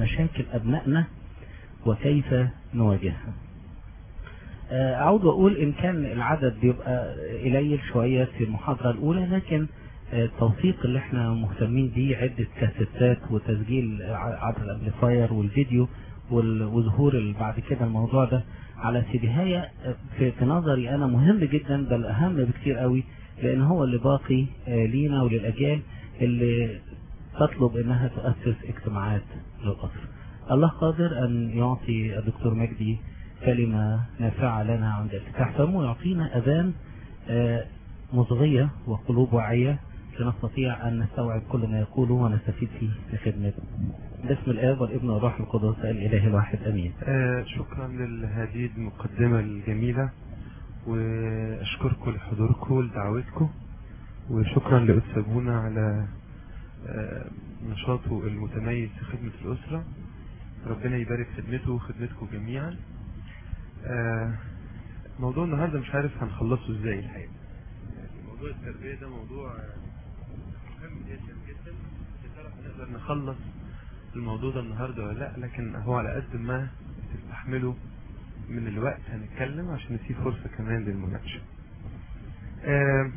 مشاكل أبنائنا وكيف نواجهها أعود وأقول إن كان العدد بيبقى قليل شوية في المحاضرة الأولى لكن التوثيق اللي احنا مهتمين بيه عدة كاسيتات وتسجيل عبر الامبليفاير والفيديو وظهور بعد كده الموضوع ده على سيديهاية في, في نظري انا مهم جدا بل اهم بكتير قوي لان هو اللي باقي لينا وللاجيال اللي تطلب انها تؤسس اجتماعات للقصر الله قادر ان يعطي الدكتور مجدي كلمة نافعة لنا عند افتتاح فمه ويعطينا اذان مصغية وقلوب واعية لنستطيع أن نستوعب كل ما يقوله ونستفيد فيه لخدمته باسم الآب والابن والروح القدس الإله الواحد أمين آه شكرا لهذه المقدمة الجميلة وأشكركم لحضوركم ولدعوتكم وشكرا لأستاذنا على آه نشاطه المتميز في خدمة الأسرة ربنا يبارك خدمته وخدمتكم جميعا آه موضوع النهاردة مش عارف هنخلصه ازاي الحقيقة موضوع التربية ده موضوع مهم جدا جدا يا ترى هنقدر نخلص الموضوع ده النهارده ولا لا لكن هو على قد ما تستحمله من الوقت هنتكلم عشان نسيب فرصة كمان للمناقشة. آه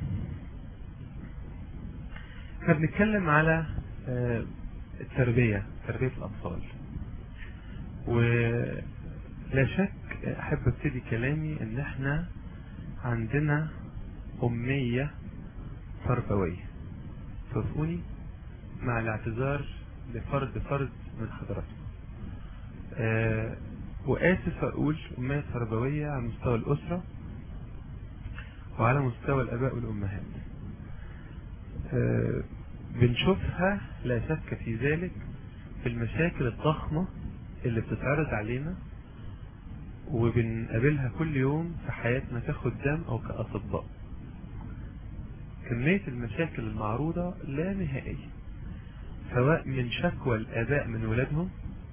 احنا بنتكلم على آه التربية تربية الأطفال ولا شك أحب ابتدي كلامي إن احنا عندنا أمية تربوية توافقوني مع الاعتذار لفرد فرد من حضراتكم أه وآسف أقول أمية تربوية على مستوى الأسرة وعلى مستوى الآباء والأمهات أه بنشوفها لا شك في ذلك في المشاكل الضخمة اللي بتتعرض علينا وبنقابلها كل يوم في حياتنا كخدام أو كأطباء كمية المشاكل المعروضة لا نهائية سواء من شكوى الآباء من ولادهم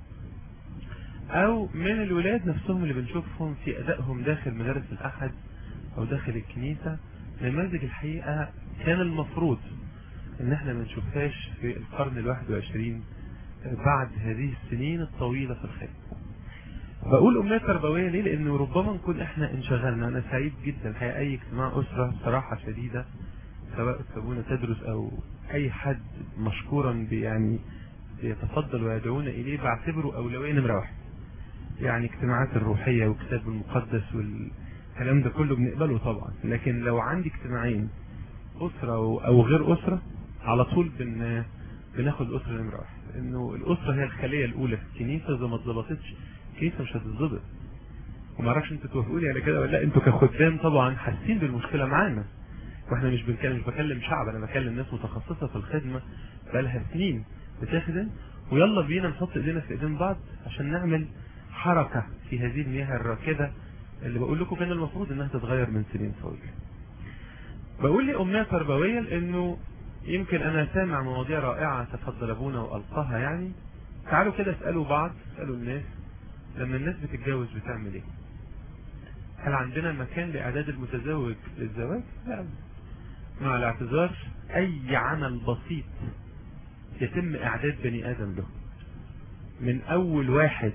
أو من الولاد نفسهم اللي بنشوفهم في أدائهم داخل مدارس الأحد أو داخل الكنيسة نماذج الحقيقة كان المفروض إن احنا ما نشوفهاش في القرن الواحد وعشرين بعد هذه السنين الطويلة في الخدمة. بقول أمنية تربوية ليه؟ لأنه ربما نكون احنا انشغلنا، أنا سعيد جدا الحقيقة أي اجتماع أسرة صراحة شديدة سواء أستاذنا تدرس أو أي حد مشكورا يعني يتفضل ويدعونا إليه بعتبره أولوية نمرة واحد. يعني اجتماعات الروحية والكتاب المقدس والكلام ده كله بنقبله طبعا، لكن لو عندي اجتماعين أسرة أو غير أسرة على طول بن بناخد الأسرة نمرة واحد. إنه الأسرة هي الخلية الأولى في الكنيسة إذا ما اتظبطتش الكنيسة مش هتتظبط. وما اعرفش انتوا توافقوا لي على كده ولا لا انتوا كخدام طبعا حاسين بالمشكلة معانا. واحنا مش بنتكلم مش بكلم شعب انا بكلم ناس متخصصة في الخدمة بقالها سنين بتخدم ويلا بينا نحط ايدينا في ايدين بعض عشان نعمل حركة في هذه المياه الراكدة اللي بقول لكم كان المفروض انها تتغير من سنين طويلة. بقول لي امنية تربوية لانه يمكن انا سامع مواضيع رائعة تفضل ابونا والقاها يعني تعالوا كده اسألوا بعض اسألوا الناس لما الناس بتتجوز بتعمل ايه؟ هل عندنا مكان لإعداد المتزوج للزواج؟ لا مع الاعتذار أي عمل بسيط يتم إعداد بني آدم له من أول واحد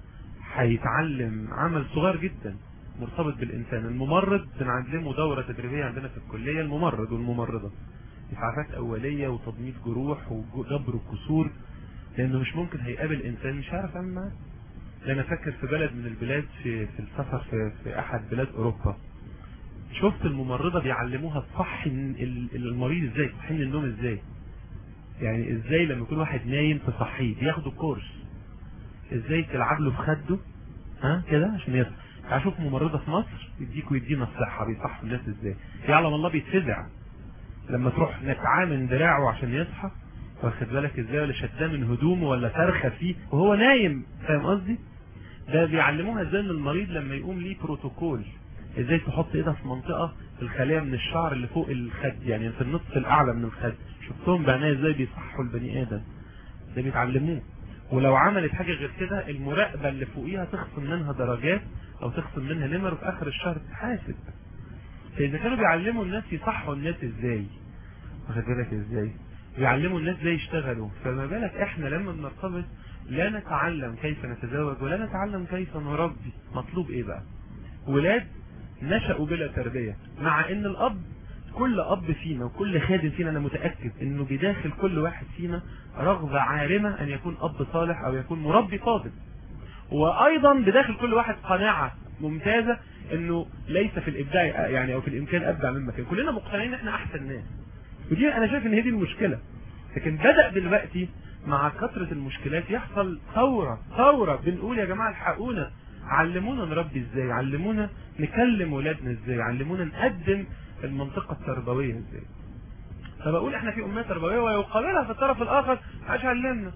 هيتعلم عمل صغير جدا مرتبط بالإنسان الممرض بنعلمه دورة تدريبية عندنا في الكلية الممرض والممرضة إسعافات أولية وتضميد جروح وجبر كسور لأنه مش ممكن هيقابل إنسان مش عارف يعمل معاه انا فاكر في بلد من البلاد في في السفر في, في احد بلاد اوروبا شفت الممرضه بيعلموها تصحي المريض ازاي تصحي النوم ازاي يعني ازاي لما يكون واحد نايم تصحيه بياخدوا كورس ازاي تلعب له في خده ها كده عشان يصحى اشوف ممرضه في مصر يديك ويدينا الصحه بيصحوا الناس ازاي يعلم الله بيتفزع لما تروح نتعاه من دراعه عشان يصحى واخد بالك ازاي ولا شداه من هدومه ولا فرخه فيه وهو نايم فاهم قصدي؟ ده بيعلموها ازاي ان المريض لما يقوم ليه بروتوكول ازاي تحط ايدها في منطقه في الخليه من الشعر اللي فوق الخد يعني في النصف الاعلى من الخد شفتهم بعناية ازاي بيصحوا البني ادم ده بيتعلموه ولو عملت حاجه غير كده المراقبه اللي فوقيها تخصم منها درجات او تخصم منها نمر وفي اخر الشهر تتحاسب فاذا كانوا بيعلموا الناس يصحوا الناس ازاي واخد بالك ازاي بيعلموا الناس ازاي يشتغلوا فما بالك احنا لما بنرتبط لا نتعلم كيف نتزوج ولا نتعلم كيف نربي مطلوب ايه بقى ولاد نشأوا بلا تربية مع ان الاب كل اب فينا وكل خادم فينا انا متأكد انه بداخل كل واحد فينا رغبة عارمة ان يكون اب صالح او يكون مربي فاضل وايضا بداخل كل واحد قناعة ممتازة انه ليس في الابداع يعني او في الامكان ابدع مما كان كلنا مقتنعين ان احنا احسن ناس ودي انا شايف ان هي دي المشكلة لكن بدأ دلوقتي مع كثرة المشكلات يحصل ثورة ثورة بنقول يا جماعة الحقونا علمونا نربي ازاي علمونا نكلم ولادنا ازاي علمونا نقدم المنطقة التربوية ازاي فبقول احنا في امية تربوية ويقابلها في الطرف الاخر عاش علمنا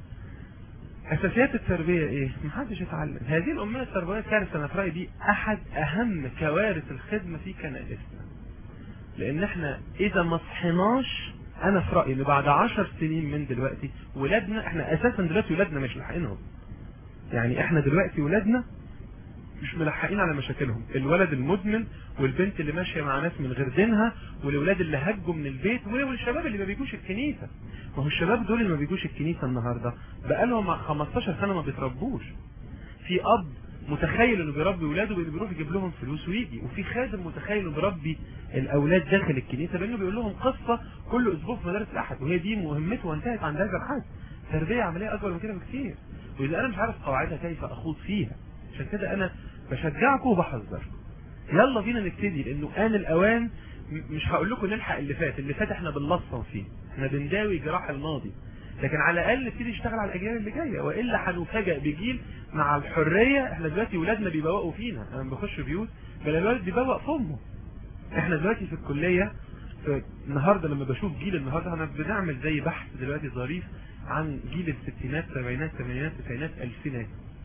اساسيات التربية ايه محدش يتعلم هذه الامية التربوية كارثة انا في رأيي دي احد اهم كوارث الخدمة في كنائسنا لان احنا اذا ما صحناش انا في رأيي ان بعد عشر سنين من دلوقتي ولادنا احنا اساسا دلوقتي ولادنا مش لاحقينهم يعني احنا دلوقتي ولادنا مش ملحقين على مشاكلهم الولد المدمن والبنت اللي ماشية مع ناس من غير دينها والولاد اللي هجوا من البيت والشباب اللي ما بيجوش الكنيسة ما هو الشباب دول اللي ما بيجوش الكنيسة النهاردة بقالهم 15 سنة ما بيتربوش في اب متخيل انه بيربي ولاده بانه بيروح يجيب لهم فلوس ويجي وفي خادم متخيل انه بيربي الاولاد داخل الكنيسه بانه بيقول لهم قصه كل اسبوع في مدارس الاحد وهي دي مهمته وانتهت عند هذا الحد تربيه عمليه اكبر من كده بكثير واذا انا مش عارف قواعدها كيف اخوض فيها عشان كده انا بشجعكم وبحذركم يلا بينا نبتدي لانه ان الاوان مش هقول لكم نلحق اللي فات اللي فات احنا بنلصم فيه احنا بنداوي جراح الماضي لكن على الاقل نبتدي نشتغل على الاجيال اللي جايه والا هنفاجئ بجيل مع الحريه احنا دلوقتي ولادنا بيبوقوا فينا انا بخش بيوت بلا الولد بيبوق في امه احنا دلوقتي في الكليه في النهارده لما بشوف جيل النهارده انا بنعمل زي بحث دلوقتي ظريف عن جيل الستينات سبعينات ثمانينات تسعينات الفينات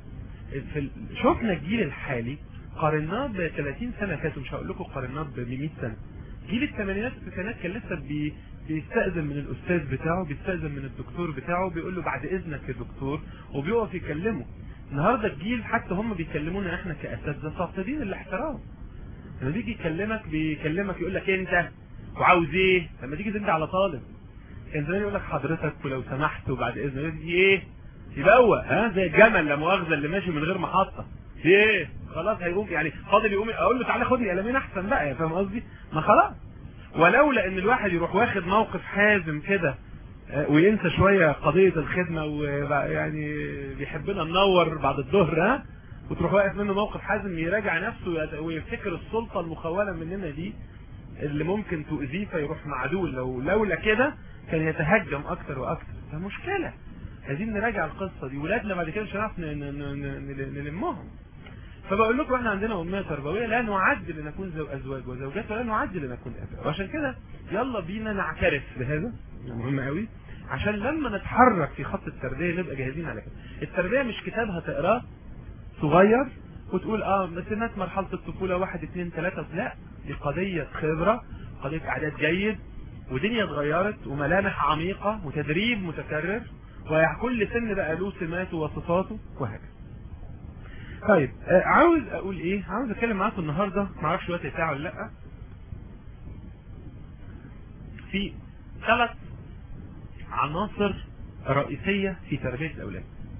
في ال... شفنا الجيل الحالي قارناه ب 30 سنه فاتوا مش هقول لكم قارناه ب 100 سنه جيل الثمانينات والتسعينات كان لسه بي... بيستأذن من الأستاذ بتاعه بيستأذن من الدكتور بتاعه بيقول له بعد إذنك يا دكتور وبيقف يكلمه النهاردة الجيل حتى هم بيكلمونا احنا كأساتذة فاقدين الاحترام لما بيجي يكلمك بيكلمك يقول لك انت وعاوز ايه لما تيجي تنده على طالب كان زمان يقول لك حضرتك ولو سمحت وبعد اذنك يقول لك ايه يبوق ها زي الجمل لا مؤاخذه اللي ماشي من غير محطه في ايه خلاص هيقوم يعني فاضل يقوم اقول له تعالى خد لي قلمين احسن بقى فاهم قصدي ما خلاص ولولا ان الواحد يروح واخد موقف حازم كده وينسى شوية قضية الخدمة ويعني بيحبنا ننور بعد الظهر ها وتروح واقف منه موقف حازم يراجع نفسه ويفتكر السلطة المخولة مننا دي اللي ممكن تؤذيه فيروح معدول لو لولا كده كان يتهجم اكتر واكتر فمشكلة عايزين نراجع القصة دي ولادنا بعد كده مش هنعرف نلمهم فبقول لكم احنا عندنا اميه تربويه لا نعد لنكون زو ازواج وزوجات ولا نعد لنكون اباء وعشان كده يلا بينا نعترف بهذا مهم قوي عشان لما نتحرك في خط التربيه نبقى جاهزين على كده التربيه مش كتاب هتقراه صغير وتقول اه سمات مرحله الطفوله واحد اثنين ثلاثه لا دي قضيه خبره قضيه اعداد جيد ودنيا اتغيرت وملامح عميقه وتدريب متكرر وكل سن بقى له سماته وصفاته وهكذا طيب آه عاوز اقول ايه عاوز اتكلم معاكم النهارده ما اعرفش وقت ساعه ولا لا في ثلاث عناصر رئيسيه في تربيه الاولاد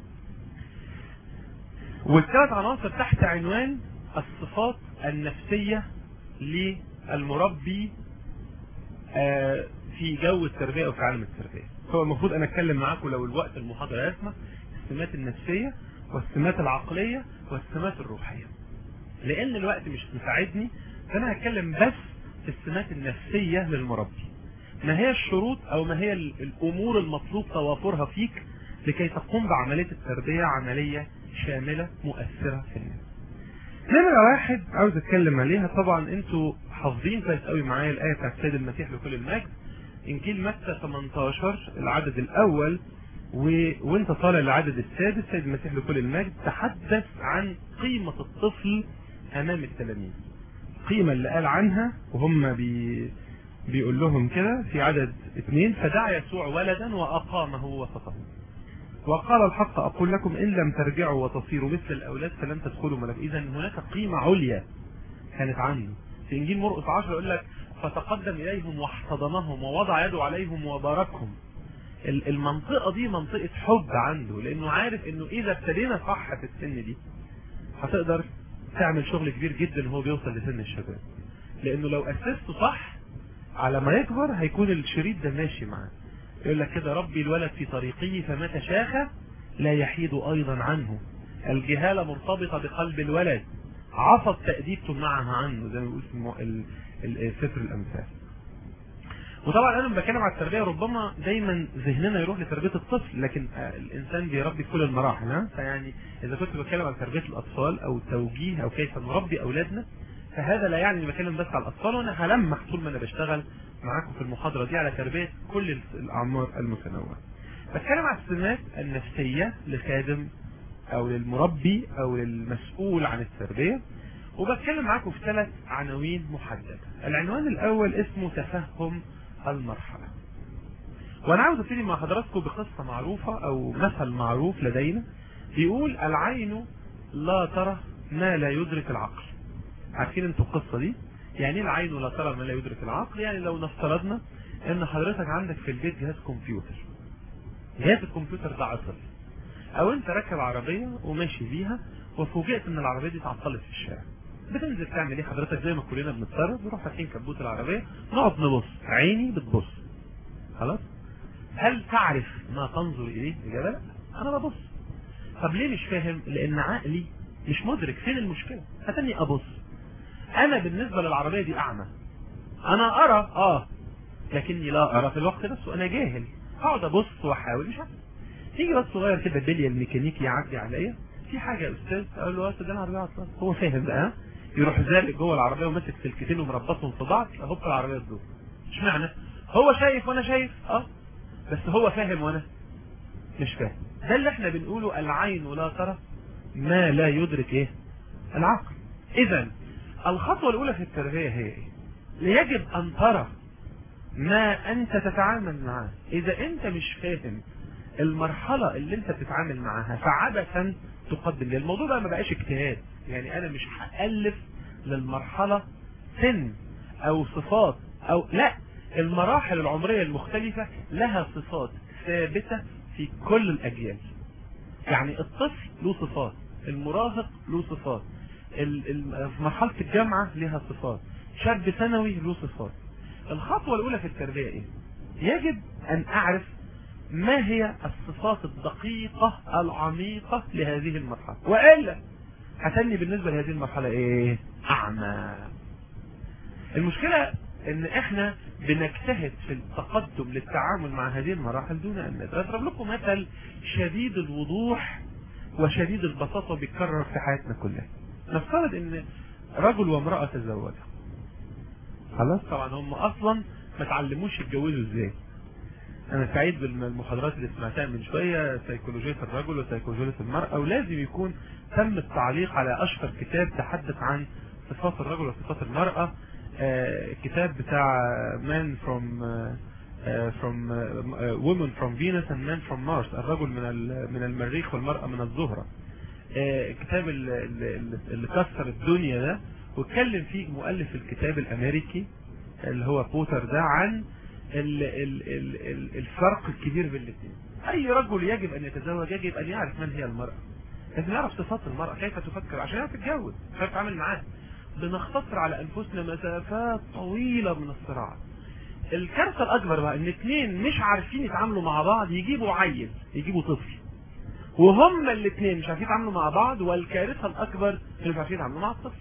والثلاث عناصر تحت عنوان الصفات النفسيه للمربي آه في جو التربيه او في عالم التربيه هو المفروض انا اتكلم معاكم لو الوقت المحاضره يسمح السمات النفسيه والسمات العقلية والسمات الروحية لان الوقت مش مساعدني فانا هتكلم بس في السمات النفسية للمربي ما هي الشروط او ما هي الامور المطلوب توافرها فيك لكي تقوم بعملية التربية عملية شاملة مؤثرة في الناس نمرة واحد عاوز اتكلم عليها طبعا انتوا حافظين كويس قوي معايا الايه بتاعت السيد المسيح لكل المجد انجيل متى 18 العدد الاول و... وانت طالع للعدد السادس سيد المسيح لكل المجد تحدث عن قيمة الطفل امام التلاميذ القيمة اللي قال عنها وهم بي... بيقول لهم كده في عدد اثنين فدعا يسوع ولدا واقامه وسطهم وقال الحق اقول لكم ان لم ترجعوا وتصيروا مثل الاولاد فلن تدخلوا ملك اذا هناك قيمة عليا كانت عنه في انجيل مرقس 10 يقول لك فتقدم اليهم واحتضنهم ووضع يده عليهم وباركهم ال- المنطقة دي منطقة حب عنده لانه عارف انه اذا ابتدينا صح في السن دي هتقدر تعمل شغل كبير جدا وهو بيوصل لسن الشباب لانه لو اسسته صح على ما يكبر هيكون الشريط ده ماشي معاه يقول لك كده ربي الولد في طريقه فمتى شاخ لا يحيد ايضا عنه الجهالة مرتبطة بقلب الولد عصت تأديب تمنعها عنه زي ما بيقول في المو- ال- ال- سفر الامثال وطبعا انا لما بتكلم على التربيه ربما دايما ذهننا يروح لتربيه الطفل لكن آه، الانسان بيربي في كل المراحل ها فيعني اذا كنت بتكلم على تربيه الاطفال او التوجيه او كيف نربي اولادنا فهذا لا يعني اني بتكلم بس على الاطفال وانا هلمح طول ما انا بشتغل معاكم في المحاضره دي على تربيه كل الاعمار المتنوعه. بتكلم على السمات النفسيه لخادم او للمربي او للمسؤول عن التربيه وبتكلم معاكم في ثلاث عناوين محدده. العنوان الاول اسمه تفهم المرحله. وانا عاوز ابتدي مع حضراتكم بقصه معروفه او مثل معروف لدينا بيقول العين لا ترى ما لا يدرك العقل. عارفين انتوا القصه دي؟ يعني ايه العين لا ترى ما لا يدرك العقل؟ يعني لو نفترضنا ان حضرتك عندك في البيت جهاز كمبيوتر. جهاز الكمبيوتر ده عطل. او انت راكب عربيه وماشي بيها وفوجئت ان العربيه دي اتعطلت في الشارع. بتنزل تعمل ايه حضرتك زي ما كلنا بنتصرف نروح فاتحين كبوت العربيه نقعد نبص عيني بتبص خلاص هل تعرف ما تنظر اليه اجابه لا انا ببص طب ليه مش فاهم لان عقلي مش مدرك فين المشكله هتني ابص انا بالنسبه للعربيه دي اعمى انا ارى اه لكني لا ارى في الوقت نفسه انا جاهل اقعد ابص واحاول مش عارف يجي واد صغير كده بلي الميكانيكي يعدي عليا في حاجه يا استاذ اقول له يا استاذ انا العربيه عطلانه هو فاهم بقى ها؟ يروح زالق جوه العربيه وماسك سلكتين ومربطهم في بعض هوب العربيه تدور اشمعنى هو شايف وانا شايف اه بس هو فاهم وانا مش فاهم ده اللي احنا بنقوله العين لا ترى ما لا يدرك ايه العقل اذا الخطوه الاولى في التربيه هي ايه يجب ان ترى ما انت تتعامل معاه اذا انت مش فاهم المرحلة اللي انت بتتعامل معاها فعبثا تقدم لي الموضوع بقى ما بقاش اجتهاد يعني انا مش هألف للمرحلة سن او صفات او لا المراحل العمرية المختلفة لها صفات ثابتة في كل الاجيال يعني الطفل له صفات المراهق له صفات ال- ال- في مرحلة الجامعة لها صفات شاب ثانوي له صفات الخطوة الاولى في التربية ايه يجب ان اعرف ما هي الصفات الدقيقة العميقة لهذه المرحلة وإلا هتني بالنسبة لهذه المرحلة ايه اعمى المشكلة ان احنا بنجتهد في التقدم للتعامل مع هذه المراحل دون ان ندري اضرب لكم مثل شديد الوضوح وشديد البساطة بيتكرر في حياتنا كلها نفترض ان رجل وامرأة تزوجا خلاص طبعا هم اصلا ما تعلموش يتجوزوا ازاي انا سعيد بالمحاضرات اللي سمعتها من شوية سيكولوجية الرجل وسيكولوجية المرأة ولازم يكون تم التعليق على اشهر كتاب تحدث عن صفات الرجل وصفات المرأة آه، كتاب بتاع Man from آه، آه، from آه، Women from Venus and Men from Mars الرجل من ال- من المريخ والمرأة من الزهرة آه، الكتاب اللي, اللي, اللي كسر الدنيا ده واتكلم فيه مؤلف الكتاب الامريكي اللي هو بوتر ده عن ال ال ال ال الفرق الكبير بين الاثنين اي رجل يجب ان يتزوج يجب ان يعرف من هي المرأة لازم يعرف صفات المرأة كيف تفكر عشان يعرف يتجوز كيف يتعامل معاها بنختصر على انفسنا مسافات طويلة من الصراع الكارثة الاكبر بقى ان اثنين مش عارفين يتعاملوا مع بعض يجيبوا عيل يجيبوا طفل وهم الاثنين مش عارفين يتعاملوا مع بعض والكارثة الاكبر ان مش عارفين يتعاملوا مع الطفل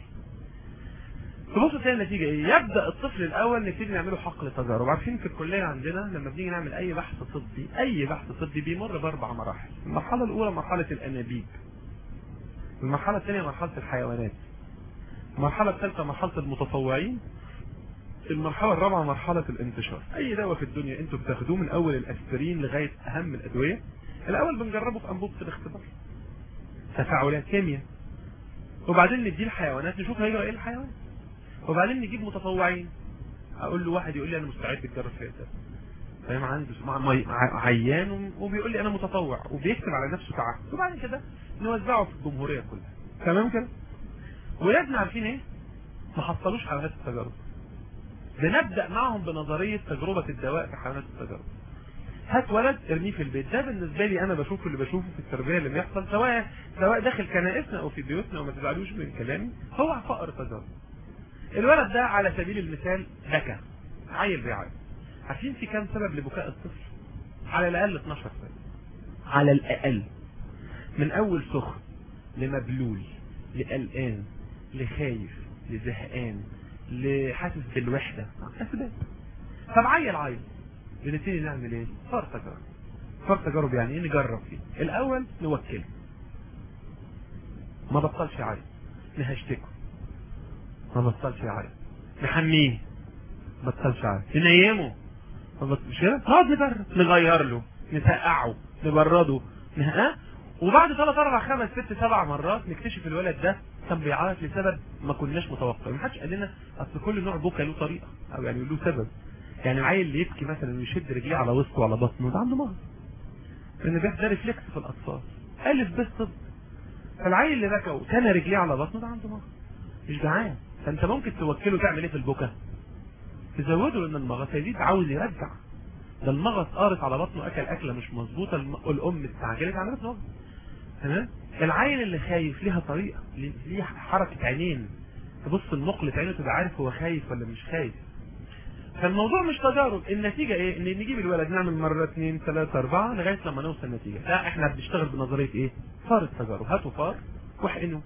تبص تلاقي النتيجة ايه يبدأ الطفل الاول نبتدي نعمله حقل تجارب عارفين في الكلية عندنا لما بنيجي نعمل اي بحث طبي اي بحث طبي بيمر باربع مراحل المرحلة الاولى مرحلة الانابيب المرحلة الثانية مرحلة الحيوانات المرحلة الثالثة مرحلة المتطوعين المرحلة الرابعة مرحلة الانتشار اي دواء في الدنيا انتوا بتاخدوه من اول الاسبرين لغاية اهم الادوية الاول بنجربه في انبوبة الاختبار تفاعلات كيمياء وبعدين نديه الحيوانات نشوف هيجرى ايه الحيوان وبعدين نجيب متطوعين اقول له واحد يقول لي انا مستعد تجرب فيها ده فاهم عنده مع- مع- عيان وبيقول لي انا متطوع وبيكتب على نفسه تعهد وبعد كده نوزعه في الجمهوريه كلها تمام كده ولادنا عارفين ايه ما حصلوش حيوانات التجارب بنبدا معهم بنظريه تجربه الدواء في حيوانات التجارب هات ولد ارميه في البيت ده بالنسبه لي انا بشوف اللي بشوفه في التربيه اللي بيحصل سواء سواء داخل كنائسنا او في بيوتنا وما تزعلوش من كلامي هو فقر تجارب الولد ده على سبيل المثال بكى عيل بيعيط عارفين في كام سبب لبكاء الطفل على الاقل 12 سبب على الاقل من اول سخن لمبلول لقلقان لخايف لزهقان لحاسس بالوحده اسباب طب عيل عيل بنبتدي نعمل ايه؟ صار تجارب صار تجارب يعني ايه نجرب فيه الاول نوكله ما بطلش يعيط نهشتكه ما بطلش يعيط نحميه ما بطلش يعيط ننيمه ما بطلش كده نقعد نجرب نغير له نسقعه نبرده نه... وبعد ثلاث اربع خمس ست سبع مرات نكتشف الولد ده كان بيعيط لسبب ما كناش متوقعين ما حدش قال لنا اصل كل نوع بكا له طريقه او يعني له سبب يعني العيل اللي يبكي مثلا ويشد رجليه على وسطه وعلى بطنه ده عنده مرض لان بيحصل ده ريفلكس في الاطفال الف بس طب فالعيل اللي بكى وتنى رجليه على بطنه ده عنده مرض مش جعان فانت ممكن توكله تعمل ايه في البكا تزوده لان المغص هيزيد عاوز يرجع ده المغص قارت على بطنه اكل اكله مش مظبوطه الم... الام استعجلت عملت مغص تمام العيل اللي خايف ليها طريقه ليه حركه عينين تبص النقلة عينه تبقى عارف هو خايف ولا مش خايف فالموضوع مش تجارب النتيجة ايه ان نجيب الولد نعمل مرة اثنين ثلاثة اربعة لغاية لما نوصل النتيجة لا احنا بنشتغل بنظرية ايه فار التجارب هاتوا فار واحقنه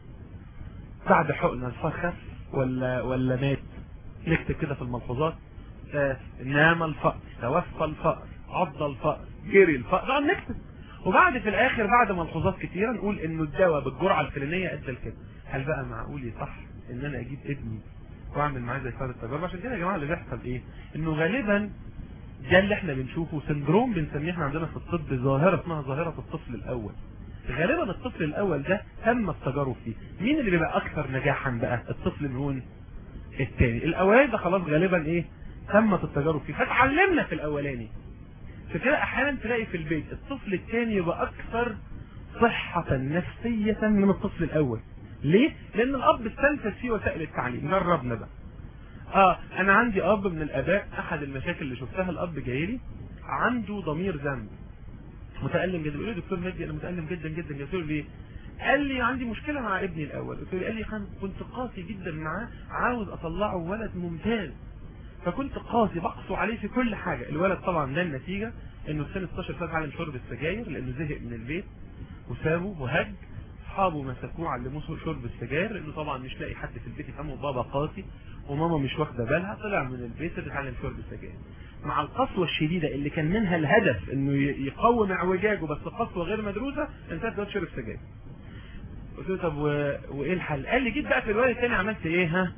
بعد حقنة الفار خف ولا ولا مات نكتب كده في الملحوظات آه نام الفأر توفى الفأر عض الفأر جري الفأر نقعد نكتب وبعد في الاخر بعد ملحوظات كتيرة نقول انه الدواء بالجرعة الفلانية ادى لكده هل بقى معقول يصح ان انا اجيب ابني واعمل معاه زي فار التجارب عشان كده يا جماعه اللي بيحصل ايه انه غالبا ده اللي احنا بنشوفه سندروم بنسميه احنا عندنا في الطب ظاهره اسمها ظاهره الطفل الاول غالبا الطفل الاول ده تم التجارب فيه مين اللي بيبقى اكثر نجاحا بقى الطفل اللي الثاني الاولاني ده خلاص غالبا ايه تمت التجارب فيه فتعلمنا في الاولاني فكده احيانا تلاقي في البيت الطفل الثاني يبقى اكثر صحة نفسية من الطفل الاول ليه؟ لان الاب استنفذ فيه وسائل التعليم جربنا بقى اه انا عندي اب من الاباء احد المشاكل اللي شفتها الاب جاي لي عنده ضمير ذنب متألم جدا بيقول لي دكتور مجدي انا متألم جدا جدا قلت له ليه؟ قال لي عندي مشكلة مع ابني الاول قلت له قال لي كنت قاسي جدا معاه عاوز اطلعه ولد ممتاز فكنت قاسي بقسو عليه في كل حاجة الولد طبعا ده النتيجة انه في سن 16 سنة اتعلم شرب السجاير لانه زهق من البيت وسابه وهج اصحابه مسكوه علموه شرب السجاير لانه طبعا مش لاقي حد في البيت يفهمه بابا قاسي وماما مش واخده بالها طلع من البيت اتعلم شرب السجاير مع القسوه الشديده اللي كان منها الهدف انه يقوم اعوجاجه بس قسوه غير مدروسه انتهت دلوقتي شرب سجاير قلت له طب و... وايه الحل؟ قال لي جيت بقى في الوقت الثاني عملت ايه ها؟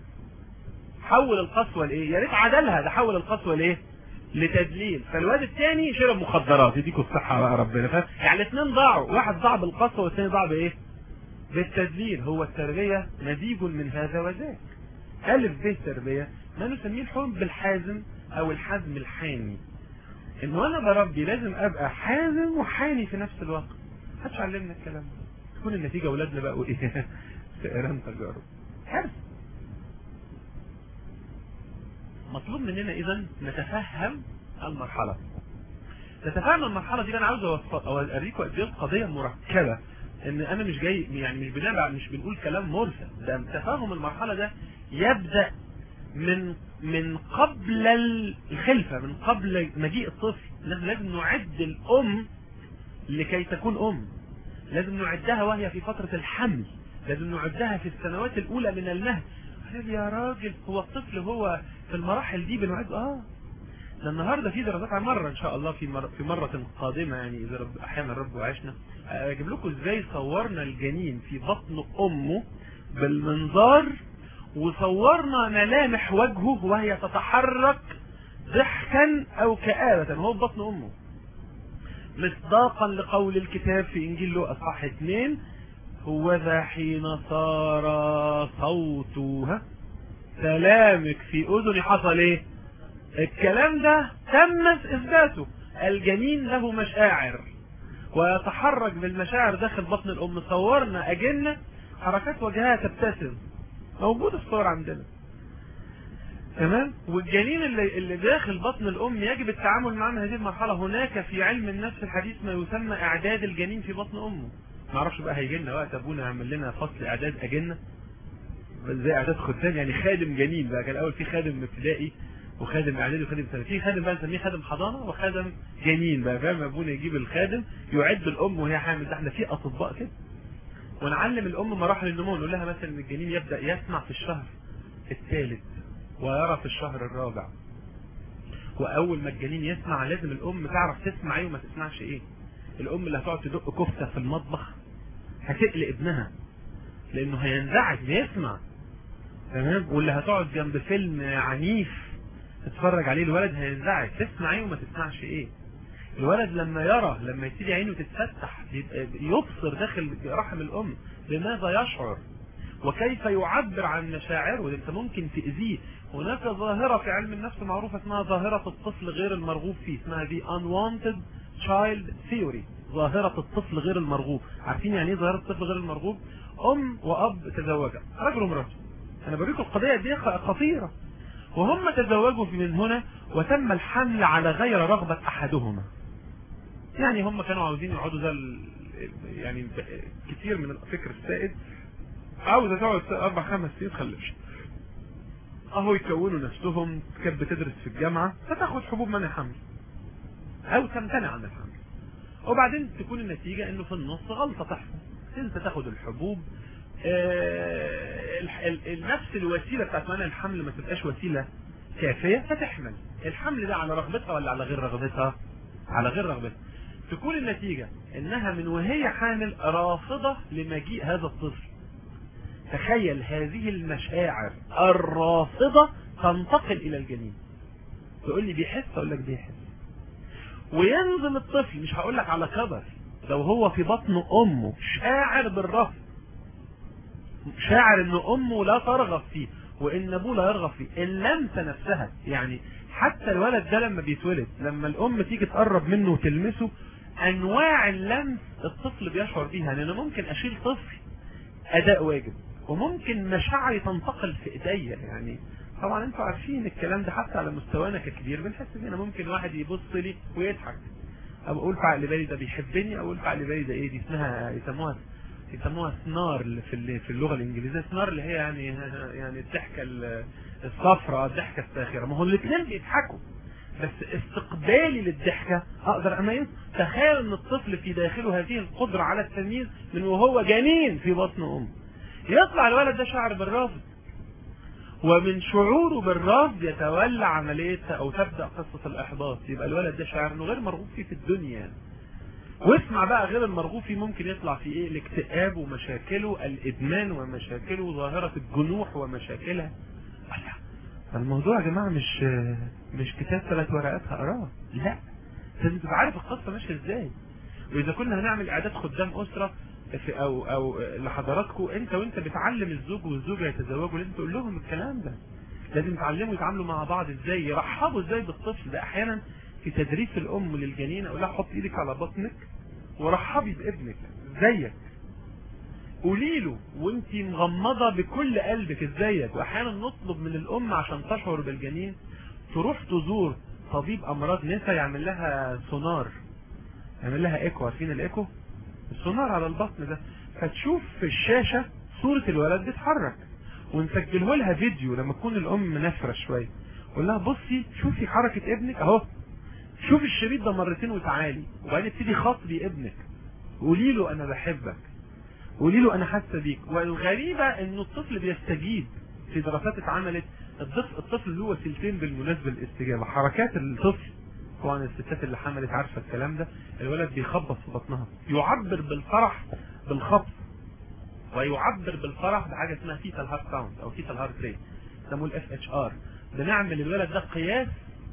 حول القسوه لايه؟ يا ريت عدلها ده حول القسوه لايه؟ لتدليل فالواد الثاني شرب مخدرات يديكوا الصحه بقى ربنا فاهم؟ يعني الاثنين ضاعوا واحد ضاع بالقسوه والثاني ضاع بايه؟ بالتدليل هو التربية مزيج من هذا وذاك ألف ب تربية ما نسميه الحب الحازم أو الحزم الحاني إن وأنا بربي لازم أبقى حازم وحاني في نفس الوقت محدش علمنا الكلام ده تكون النتيجة أولادنا بقوا إيه فئران تجارب حرص مطلوب مننا إذا نتفهم المرحلة نتفهم المرحلة دي أنا عاوز أوريكم قد إيه القضية مركبة ان انا مش جاي يعني مش بنبع مش بنقول كلام مرسل ده تفاهم المرحله ده يبدا من من قبل الخلفه من قبل مجيء الطفل لازم لازم نعد الام لكي تكون ام لازم نعدها وهي في فتره الحمل لازم نعدها في السنوات الاولى من المهد يا راجل هو الطفل هو في المراحل دي بنعد اه ده النهارده في دراسات عن مره ان شاء الله في مره في مره قادمه يعني اذا رب احيانا الرب وعشنا اجيب لكم ازاي صورنا الجنين في بطن امه بالمنظار وصورنا ملامح وجهه وهي تتحرك ضحكا او كآبة وهو في بطن امه مصداقا لقول الكتاب في انجيل لوقا اصحاح اثنين هو ذا حين صار صوتها سلامك في اذني حصل ايه الكلام ده تم اثباته الجنين له مشاعر ويتحرك بالمشاعر داخل بطن الام صورنا اجنة حركات وجهها تبتسم موجود الصور عندنا تمام والجنين اللي, اللي داخل بطن الام يجب التعامل معاه من هذه المرحله هناك في علم النفس الحديث ما يسمى اعداد الجنين في بطن امه ما اعرفش بقى هيجي لنا وقت ابونا يعمل لنا فصل اعداد اجنه زي اعداد خدام يعني خادم جنين بقى كان الاول في خادم ابتدائي وخادم اعدادي وخادم ثانوي في خادم بقى نسميه خادم حضانه وخادم جنين بقى فاهم ابونا يجيب الخادم يعد الام وهي حامل ده احنا في اطباء كده ونعلم الام مراحل النمو نقول لها مثلا ان الجنين يبدا يسمع في الشهر الثالث ويرى في الشهر الرابع واول ما الجنين يسمع لازم الام تعرف تسمع ايه وما تسمعش ايه الام اللي هتقعد تدق كفته في المطبخ هتقلق ابنها لانه هينزعج بيسمع تمام واللي هتقعد جنب فيلم عنيف تتفرج عليه الولد هينزعج تسمع ايه وما تسمعش ايه الولد لما يرى لما يبتدي عينه تتفتح يبصر داخل رحم الام بماذا يشعر وكيف يعبر عن مشاعره ده انت ممكن تأذيه هناك ظاهرة في علم النفس معروفة اسمها ظاهرة الطفل غير المرغوب فيه اسمها دي unwanted child theory ظاهرة الطفل غير المرغوب عارفين يعني ايه ظاهرة الطفل غير المرغوب ام واب تزوجا رجل ومرأة انا بوريكم القضية دي خطيرة وهم تزوجوا من هنا وتم الحمل على غير رغبة احدهما يعني هم كانوا عاوزين يقعدوا زي يعني كتير من الفكر السائد عاوزة تقعد اربع خمس سنين تخلفش اهو يكونوا نفسهم كانت بتدرس في الجامعة فتاخد حبوب منع حمل او تمتنع عن الحمل وبعدين تكون النتيجة انه في النص غلطة تحصل انت تاخد الحبوب آه نفس الوسيلة بتاعت منع الحمل ما تبقاش وسيلة كافية فتحمل الحمل ده على رغبتها ولا على غير رغبتها على غير رغبتها تكون النتيجة انها من وهي حامل رافضة لمجيء هذا الطفل تخيل هذه المشاعر الرافضة تنتقل الى الجنين تقول لي بيحس اقول لك بيحس وينزل الطفل مش هقول لك على كبر لو هو في بطن امه شاعر بالرفض شاعر ان امه لا ترغب فيه وان ابوه لا يرغب فيه اللمسه نفسها يعني حتى الولد ده لما بيتولد لما الام تيجي تقرب منه وتلمسه انواع اللمس الطفل بيشعر بيها يعني انا ممكن اشيل طفل اداء واجب وممكن مشاعري تنتقل في ايديا يعني طبعا انتوا عارفين الكلام ده حتى على مستوانا ككبير بنحس ان انا ممكن واحد يبص لي ويضحك او اقول في عقل بالي ده بيحبني او اقول في عقل بالي ده ايه دي اسمها يسموها يسموها سنار في في اللغه الانجليزيه سنار اللي هي يعني يعني الضحكه الصفراء الضحكه الساخره ما هو الاثنين بيضحكوا بس استقبالي للضحكه اقدر اميز تخيل ان الطفل في داخله هذه القدره على التمييز من وهو جنين في بطن امه يطلع الولد ده شعر بالرفض ومن شعوره بالرفض يتولى عملية او تبدأ قصة الاحباط يبقى الولد ده شعر انه غير مرغوب فيه في الدنيا واسمع بقى غير المرغوب فيه ممكن يطلع في ايه الاكتئاب ومشاكله الادمان ومشاكله ظاهرة الجنوح ومشاكلها الموضوع يا جماعة مش مش كتاب ثلاث ورقات هقراه لا لازم تبقى عارف القصة ماشية ازاي واذا كنا هنعمل اعداد خدام اسرة في او او لحضراتكم انت وانت بتعلم الزوج والزوجه يتزوجوا لازم تقول لهم الكلام ده لازم تعلموا يتعاملوا مع بعض ازاي يرحبوا ازاي بالطفل ده احيانا في تدريس الام للجنين اقول لها حط ايدك على بطنك ورحبي بابنك زيك قولي له وانت مغمضه بكل قلبك ازيك واحيانا نطلب من الام عشان تشعر بالجنين تروح تزور طبيب امراض نسا يعمل لها سونار يعمل لها ايكو عارفين الايكو السونار على البطن ده فتشوف في الشاشة صورة الولد بيتحرك ونسجله لها فيديو لما تكون الام نفرة شوية قول لها بصي شوفي حركة ابنك اهو شوفي الشريط ده مرتين وتعالي وبعدين ابتدي خاطبي ابنك قولي له انا بحبك قولي له انا حاسه بيك والغريبة انه الطفل بيستجيب في دراسات اتعملت الطفل الطفل له وسيلتين بالمناسبة للاستجابة حركات الطفل طبعا الستات اللي حملت عارفه الكلام ده الولد بيخبط في بطنها يعبر بالفرح بالخبط ويعبر بالفرح بحاجه اسمها فيتال هارت ساوند او فيتال هارت ريت يسموه الاف اتش ار بنعمل للولد ده قياس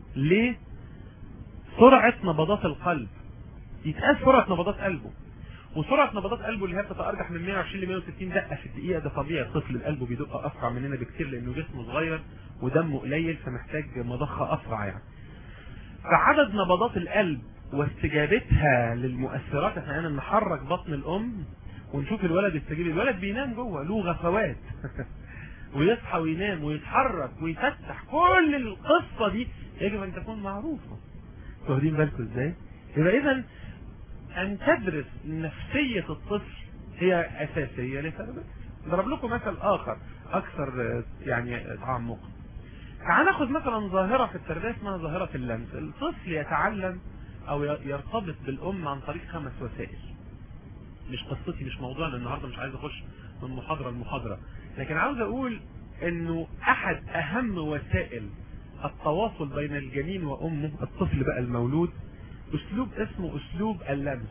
لسرعه نبضات القلب يتقاس سرعه نبضات قلبه وسرعه نبضات قلبه اللي هي بتتارجح من 120 ل 160 دقه في الدقيقه ده طبيعي الطفل قلبه بيدق اسرع مننا بكتير لانه جسمه صغير ودمه قليل فمحتاج مضخه اسرع يعني فعدد نبضات القلب واستجابتها للمؤثرات احنا يعني نحرك بطن الام ونشوف الولد يستجيب الولد بينام جوه له غفوات ويصحى وينام ويتحرك ويفتح كل القصة دي يجب ان تكون معروفة واخدين بالكم ازاي يبقى اذا ان تدرس نفسية الطفل هي اساسية لتربيته ضرب لكم مثل اخر اكثر يعني تعمقا تعال ناخذ مثلا ظاهرة في التربية اسمها ظاهرة اللمس الطفل يتعلم او يرتبط بالام عن طريق خمس وسائل مش قصتي مش موضوعنا النهاردة مش عايز اخش من محاضرة لمحاضرة لكن عاوز اقول انه احد اهم وسائل التواصل بين الجنين وامه الطفل بقى المولود اسلوب اسمه اسلوب اللمس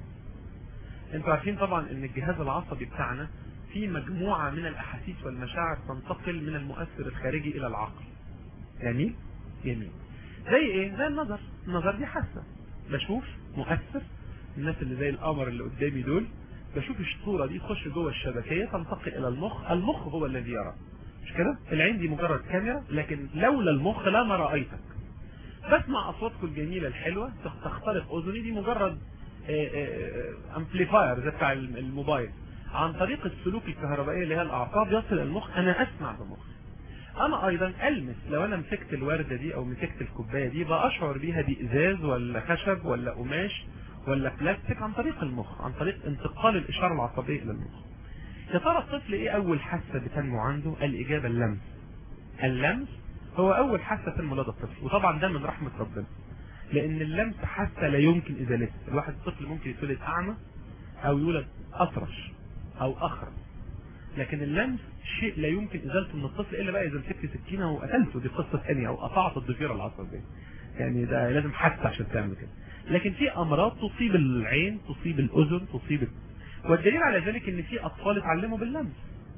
انتوا عارفين طبعا ان الجهاز العصبي بتاعنا فيه مجموعة من الاحاسيس والمشاعر تنتقل من المؤثر الخارجي الى العقل جميل جميل زي ايه زي النظر النظر دي حاسة بشوف مؤثر الناس اللي زي القمر اللي قدامي دول بشوف الصورة دي تخش جوه الشبكية تنتقل الى المخ المخ هو الذي يرى مش كده العين دي مجرد كاميرا لكن لولا المخ لما رأيتك بسمع اصواتكم الجميلة الحلوة تخترق اذني دي مجرد امبليفاير زي بتاع الموبايل عن طريق السلوك الكهربائي اللي هي الاعصاب يصل المخ انا اسمع بمخي انا ايضا المس لو انا مسكت الوردة دي او مسكت الكوباية دي باشعر بيها دي ازاز ولا خشب ولا قماش ولا بلاستيك عن طريق المخ عن طريق انتقال الاشارة العصبية الى المخ يا ترى الطفل ايه اول حاسة بتنمو عنده الاجابة اللمس اللمس هو اول حاسة تنمو لدى الطفل وطبعا ده من رحمة ربنا لان اللمس حاسة لا يمكن ازالتها الواحد الطفل ممكن يتولد اعمى او يولد اطرش او اخرس لكن اللمس شيء لا يمكن ازالته من الطفل الا بقى اذا مسكت سكينه وقتلته دي قصه ثانيه او قطعت الضفيره العصبيه يعني ده لازم حاسه عشان تعمل كده لكن في امراض تصيب العين تصيب الاذن تصيب والدليل على ذلك ان في اطفال اتعلموا باللمس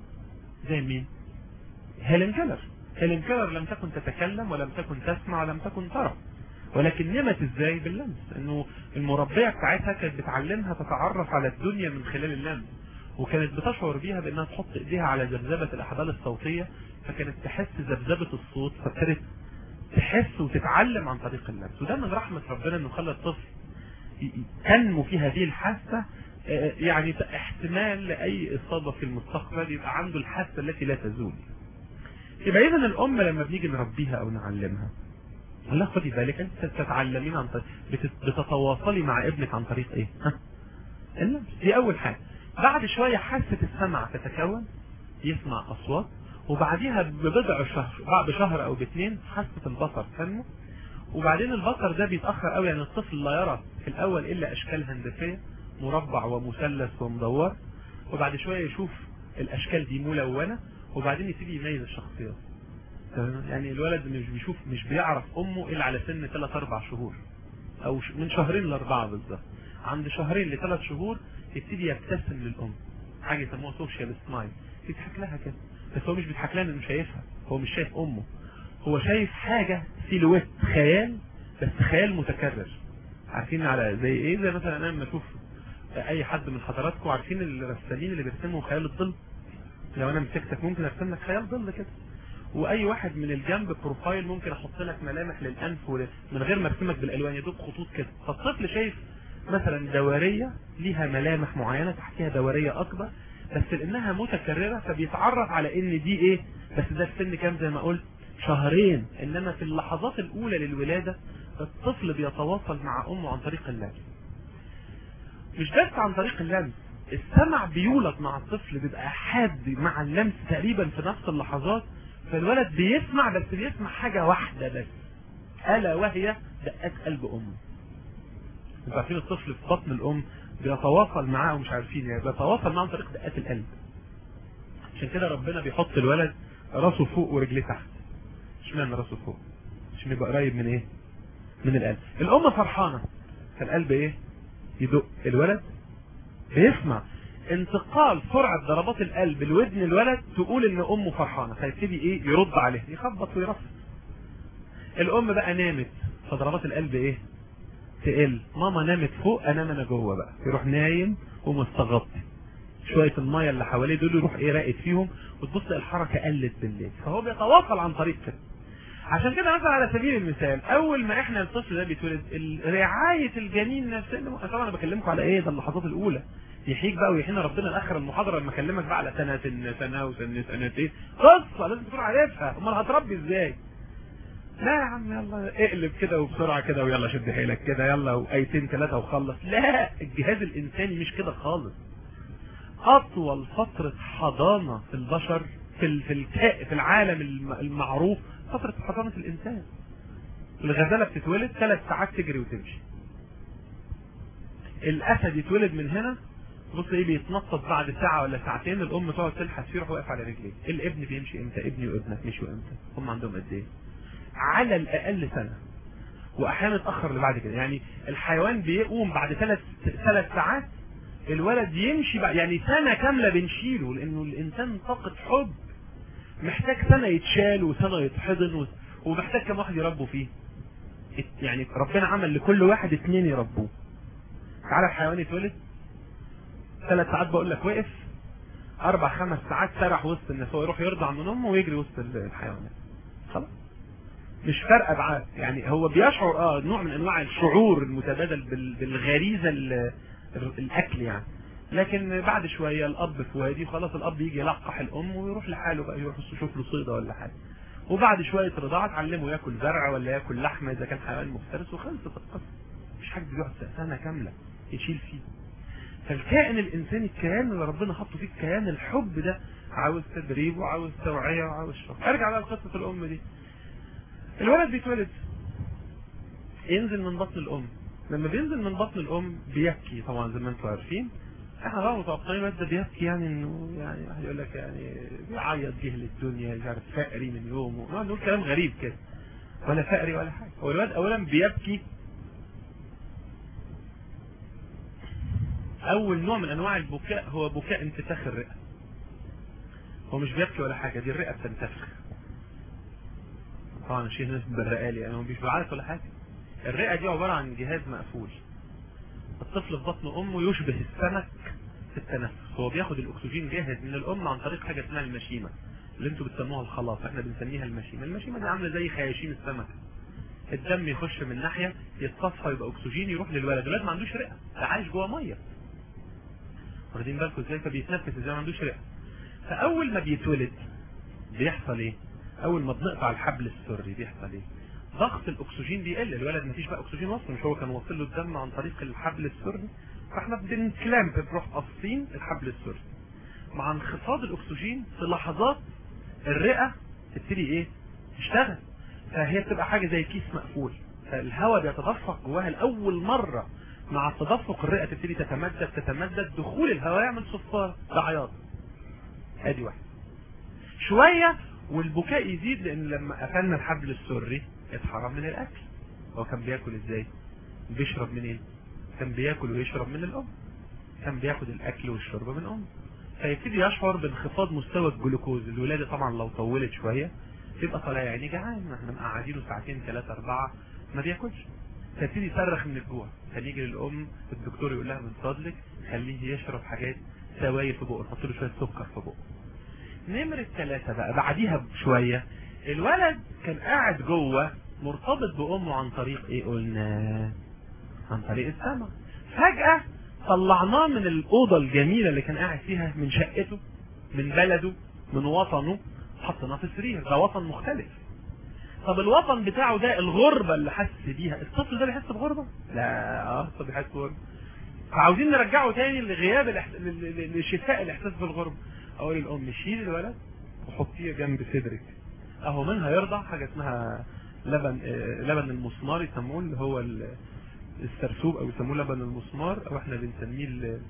زي مين هيلين كيلر هيلين كيلر لم تكن تتكلم ولم تكن تسمع ولم تكن ترى ولكن نمت ازاي باللمس انه المربية بتاعتها كانت بتعلمها تتعرف على الدنيا من خلال اللمس وكانت بتشعر بيها بانها تحط ايديها على ذبذبة الاحبال الصوتية فكانت تحس ذبذبة الصوت فابتدت تحس وتتعلم عن طريق اللمس وده من رحمة ربنا انه خلى الطفل تنمو في هذه الحاسة يعني احتمال لأي إصابة في المستقبل يبقى عنده الحاسة التي لا تزول يبقى إذا الأم لما بنيجي نربيها أو نعلمها لا خدي بالك أنت تتعلمين عن طريق بتتواصلي مع ابنك عن طريق إيه ها اللمس دي أول حاجة بعد شوية حاسة السمع تتكون يسمع أصوات وبعديها ببضع شهر بعد شهر أو باثنين حاسة البصر تنمو وبعدين البصر ده بيتأخر قوي يعني الطفل لا يرى في الأول إلا أشكال هندسية مربع ومثلث ومدور وبعد شوية يشوف الاشكال دي ملونة وبعدين يبتدي يميز الشخصيات يعني الولد مش بيشوف مش بيعرف امه الا على سن 3 4 شهور او من شهرين لاربعة بالظبط عند شهرين لثلاث شهور يبتدي يبتسم للام حاجة يسموها سوشيال سمايل يضحك لها كده بس هو مش بيضحك لها انه شايفها هو مش شايف امه هو شايف حاجة سيلويت خيال بس خيال متكرر عارفين على زي ايه زي مثلا انا لما اشوف اي حد من حضراتكم عارفين الرسامين اللي بيرسموا خيال الظل لو انا مسكتك ممكن ارسم لك خيال ظل كده واي واحد من الجنب بروفايل ممكن احط لك ملامح للانف ول... من غير ما ارسمك بالالوان يدوب خطوط كده فالطفل شايف مثلا دورية ليها ملامح معينة تحتها دورية اكبر بس لانها متكررة فبيتعرف على ان دي ايه بس ده في سن كام زي ما قلت شهرين انما في اللحظات الاولى للولادة الطفل بيتواصل مع امه عن طريق اللمس مش بس عن طريق اللمس السمع بيولد مع الطفل بيبقى حاد مع اللمس تقريبا في نفس اللحظات فالولد بيسمع بس بيسمع حاجة واحدة بس ألا وهي دقات قلب أمه انتوا عارفين الطفل في بطن الأم بيتواصل معاه ومش عارفين يعني بيتواصل معاه عن طريق دقات القلب عشان كده ربنا بيحط الولد راسه فوق ورجليه تحت اشمعنى راسه فوق عشان يبقى قريب من ايه من القلب الأم فرحانة فالقلب ايه يدق الولد بيسمع انتقال سرعة ضربات القلب لودن الولد تقول ان امه فرحانة فيبتدي ايه يرد عليه يخبط ويرفض الام بقى نامت فضربات القلب ايه تقل ماما نامت فوق انام انا جوه بقى يروح نايم ومستغطي شوية المية اللي حواليه دول يروح ايه راقد فيهم وتبص الحركة قلت بالليل فهو بيتواصل عن طريق كده عشان كده مثلا على سبيل المثال اول ما احنا الطفل ده بيتولد رعاية الجنين نفسه طبعا انا بكلمكم على ايه ده اللحظات الاولى يحييك بقى ويحيينا ربنا لاخر المحاضره لما اكلمك بقى على سنه سنه سنه وسنه سنتين قصه لازم تكون عارفها امال هتربي ازاي لا يا عم يلا اقلب كده وبسرعه كده ويلا شد حيلك كده يلا وايتين ثلاثه وخلص لا الجهاز الانساني مش كده خالص اطول فتره حضانه في البشر في ال- في الكا- في العالم الم- المعروف فتره حضانه الانسان الغزاله بتتولد ثلاث ساعات تجري وتمشي الاسد يتولد من هنا بص ايه بيتنطط بعد ساعه ولا ساعتين الام تقعد تلحس فيه يروح واقف على رجليه الابن بيمشي امتى ابني وابنك مشوا امتى هم عندهم قد ايه على الاقل سنه واحيانا اتاخر لبعد كده يعني الحيوان بيقوم بعد ثلاث ثلاث ساعات الولد يمشي بقى يعني سنه كامله بنشيله لانه الانسان طاقه حب محتاج سنه يتشال وسنه يتحضن و- ومحتاج كم واحد يربوا فيه ات- يعني ربنا عمل لكل واحد اتنين يربوه تعالى الحيوان يتولد ثلاث ساعات بقول لك وقف اربع خمس ساعات سرح وسط الناس هو يروح يرضع من امه ويجري وسط الحيوانات خلاص مش فارقه معاه يعني هو بيشعر اه نوع من انواع الشعور المتبادل بال- بالغريزه ال- الاكل يعني لكن بعد شويه الاب في وادي خلاص الاب يجي يلقح الام ويروح لحاله بقى يروح يشوف له صيده ولا حاجه وبعد شويه رضاعه تعلمه ياكل زرع ولا ياكل لحمه اذا كان حيوان مفترس وخلصت القصه مش حاجه بيقعد سنه كامله يشيل فيه فالكائن الانساني الكيان اللي ربنا حطه فيه الكيان الحب ده عاوز تدريب وعاوز توعيه وعاوز شغل ارجع بقى لقصه الام دي الولد بيتولد ينزل من بطن الام لما بينزل من بطن الام بيبكي طبعا زي ما انتم عارفين احنا طبعا متوقعين الواد ده بيبكي يعني انه يعني واحد يقول لك يعني بيعيط جهل الدنيا مش عارف فقري من يومه نقعد نقول كلام غريب كده ولا فقري ولا حاجه هو الواد اولا بيبكي اول نوع من انواع البكاء هو بكاء انتفاخ الرئه هو مش بيبكي ولا حاجه دي الرئه بتنتفخ طبعا الشيء ناس بالرئالي انا مش بعرف ولا حاجه الرئه دي عباره عن جهاز مقفول الطفل في بطن امه يشبه السمك في التنفس هو بياخد الاكسجين جاهز من الام عن طريق حاجه اسمها المشيمه اللي انتوا بتسموها الخلاص احنا بنسميها المشيمه المشيمه دي عامله زي خياشيم السمكه الدم يخش من ناحيه يتصفى يبقى اكسجين يروح للولد الولد ما عندوش رئه ده عايش جوه ميه واخدين بالكم ازاي فبيتنفس ازاي ما عندوش رئه فاول ما بيتولد بيحصل ايه اول ما بنقطع الحبل السري بيحصل ايه ضغط الاكسجين بيقل الولد مفيش بقى اكسجين وصل مش هو كان واصل له الدم عن طريق الحبل السري فاحنا بنكلامب بنروح قاصين الحبل السري مع انخفاض الاكسجين في لحظات الرئه تبتدي ايه تشتغل فهي بتبقى حاجه زي كيس مقفول فالهواء بيتدفق جواها لاول مره مع تدفق الرئه تبتدي تتمدد تتمدد دخول الهواء يعمل صفاره ده عياط ادي واحد شويه والبكاء يزيد لان لما قفلنا الحبل السري اتحرم من الاكل هو كان بياكل ازاي بيشرب منين كان بياكل ويشرب من الام كان بياخد الاكل والشرب من امه فيبتدي يشعر بانخفاض مستوى الجلوكوز الولاده طبعا لو طولت شويه يبقى طالع يعني جعان ما احنا مقعدينه ساعتين ثلاثه اربعه ما بياكلش فيبتدي يصرخ من الجوع فنيجي للام الدكتور يقول لها من فضلك خليه يشرب حاجات سوائل في بقه نحط له شويه سكر في بقه نمرة ثلاثة بقى بعديها بشوية الولد كان قاعد جوه مرتبط بأمه عن طريق ايه قلنا عن طريق السمع فجأة طلعناه من الأوضة الجميلة اللي كان قاعد فيها من شقته من بلده من وطنه حطيناه في سرير ده وطن مختلف طب الوطن بتاعه ده الغربة اللي حس بيها الطفل ده بيحس بغربة لا اه الطفل بيحس بغربة فعاوزين نرجعه تاني لغياب الإحس... ل- ل- لشفاء الاحساس بالغربة اقول للام شيل الولد وحطيه جنب صدرك اهو منها يرضع حاجه اسمها لبن آه، لبن المسمار يسموه اللي هو ال- السرسوب او يسموه لبن المسمار او احنا بنسميه ال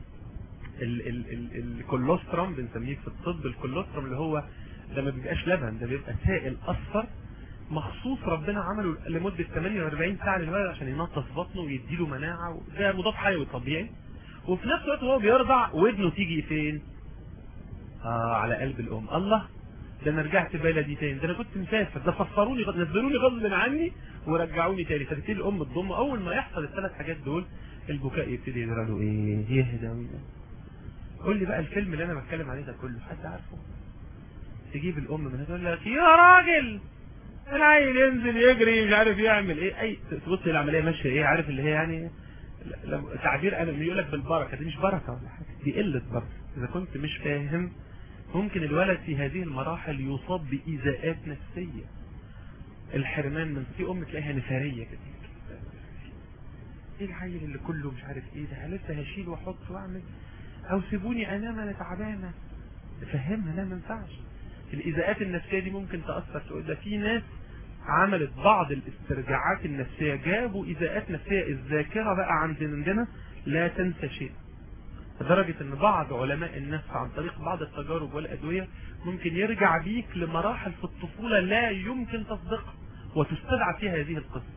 ال ال ال الكولوسترم بنسميه في الطب الكولوسترم اللي هو ده ما بيبقاش لبن ده بيبقى سائل اصفر مخصوص ربنا عمله لمده 48 ساعه للولد عشان ينطف بطنه ويديله مناعه ده مضاد حيوي طبيعي وفي نفس الوقت وهو بيرضع ودنه تيجي فين؟ اه على قلب الام الله ده انا رجعت بلدي تاني ده انا كنت مسافر ده فسروني غ- نزلوني غصب عني ورجعوني تاني فتبتدي الام تضم اول ما يحصل الثلاث حاجات دول البكاء يبتدي يجرى له ايه يهدى وينام. قول لي بقى الفيلم اللي انا بتكلم عليه ده كله حد عارفه تجيب الام من هنا تقول لك يا راجل العيل ينزل يجري مش عارف يعمل ايه اي تبص العمليه ماشيه ايه عارف اللي هي يعني لما- تعبير انا يقول لك بالبركه دي مش بركه ولا حاجه دي قله بركه اذا كنت مش فاهم ممكن الولد في هذه المراحل يصاب بايذاءات نفسيه الحرمان من في ام تلاقيها نفاريه كده ايه العيل اللي كله مش عارف ايه ده لسه هشيل واحط واعمل او سيبوني انام انا تعبانه فهمها لا ما ينفعش الايذاءات النفسيه دي ممكن تاثر تقول ده في ناس عملت بعض الاسترجاعات النفسيه جابوا ايذاءات نفسيه الذاكره بقى عند عندنا لا تنسى شيء لدرجة ان بعض علماء النفس عن طريق بعض التجارب والادوية ممكن يرجع بيك لمراحل في الطفولة لا يمكن تصديقها وتستدعى فيها هذه القصة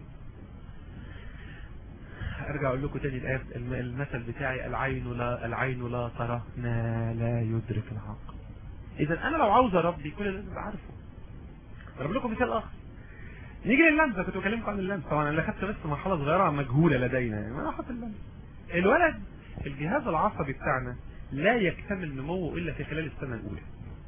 ارجع اقول لكم تاني الآية الم- المثل بتاعي العين لا العين لا ترى ما لا يدرك العقل اذا انا لو عاوز اربي كل ده لازم أبقى عارفه اضرب لكم مثال اخر نيجي لللمسه كنت بكلمكم عن اللمسه طبعا انا خدت بس مرحله صغيره مجهوله لدينا يعني ما احط اللمسه الولد الجهاز العصبي بتاعنا لا يكتمل نموه الا في خلال السنه الاولى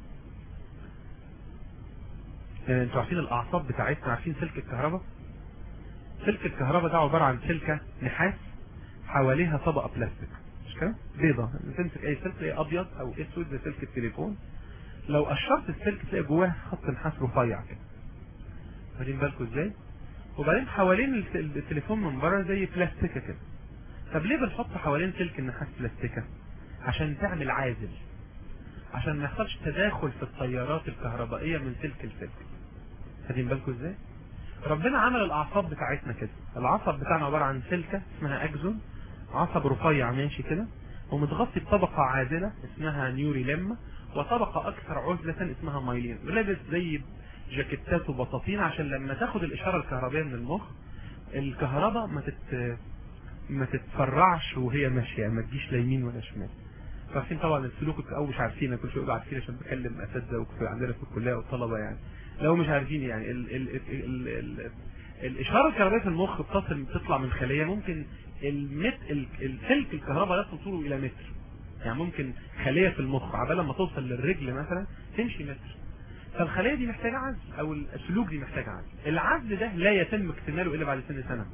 يعني انتوا عارفين الاعصاب بتاعتنا عارفين سلك الكهرباء سلك الكهرباء ده عباره عن سلكه نحاس حواليها طبقه بلاستيك مش كده بيضه تمسك اي سلك تلاقيه ابيض او اسود زي سلك التليفون لو قشرت السلك تلاقي جواه خط نحاس رفيع كده واخدين بالكم ازاي وبعدين حوالين الت- التليفون من بره زي بلاستيكه كده طب ليه بنحط حوالين سلك النحاس بلاستيكه عشان تعمل عازل عشان ما يحصلش تداخل في التيارات الكهربائيه من سلك لسلك واخدين بالكم ازاي ربنا عمل الاعصاب بتاعتنا كده العصب بتاعنا عباره عن سلكه اسمها اكزون عصب رفيع ماشي كده ومتغطي بطبقه عازله اسمها نيوري لما وطبقه اكثر عزله اسمها مايلين ولابس زي جاكيتات وبطاطين عشان لما تاخد الاشاره الكهربائيه من المخ الكهرباء ما تت ما تتفرعش وهي ماشيه ما تجيش لا يمين ولا شمال عارفين طبعا السلوك او مش عارفين انا كل شويه بقول عارفين عشان بكلم اساتذه وكنت عندنا في الكليه والطلبه يعني لو مش عارفين يعني ال ال ال ال ال الاشاره الكهربائيه في المخ بتصل بتطلع من خليه ممكن المت ال- السلك الكهرباء يصل طوله الى متر يعني ممكن خليه في المخ عبال ما توصل للرجل مثلا تمشي متر فالخليه دي محتاجه عزل او السلوك دي محتاجه عزل العزل ده لا يتم اكتماله الا بعد سن سنه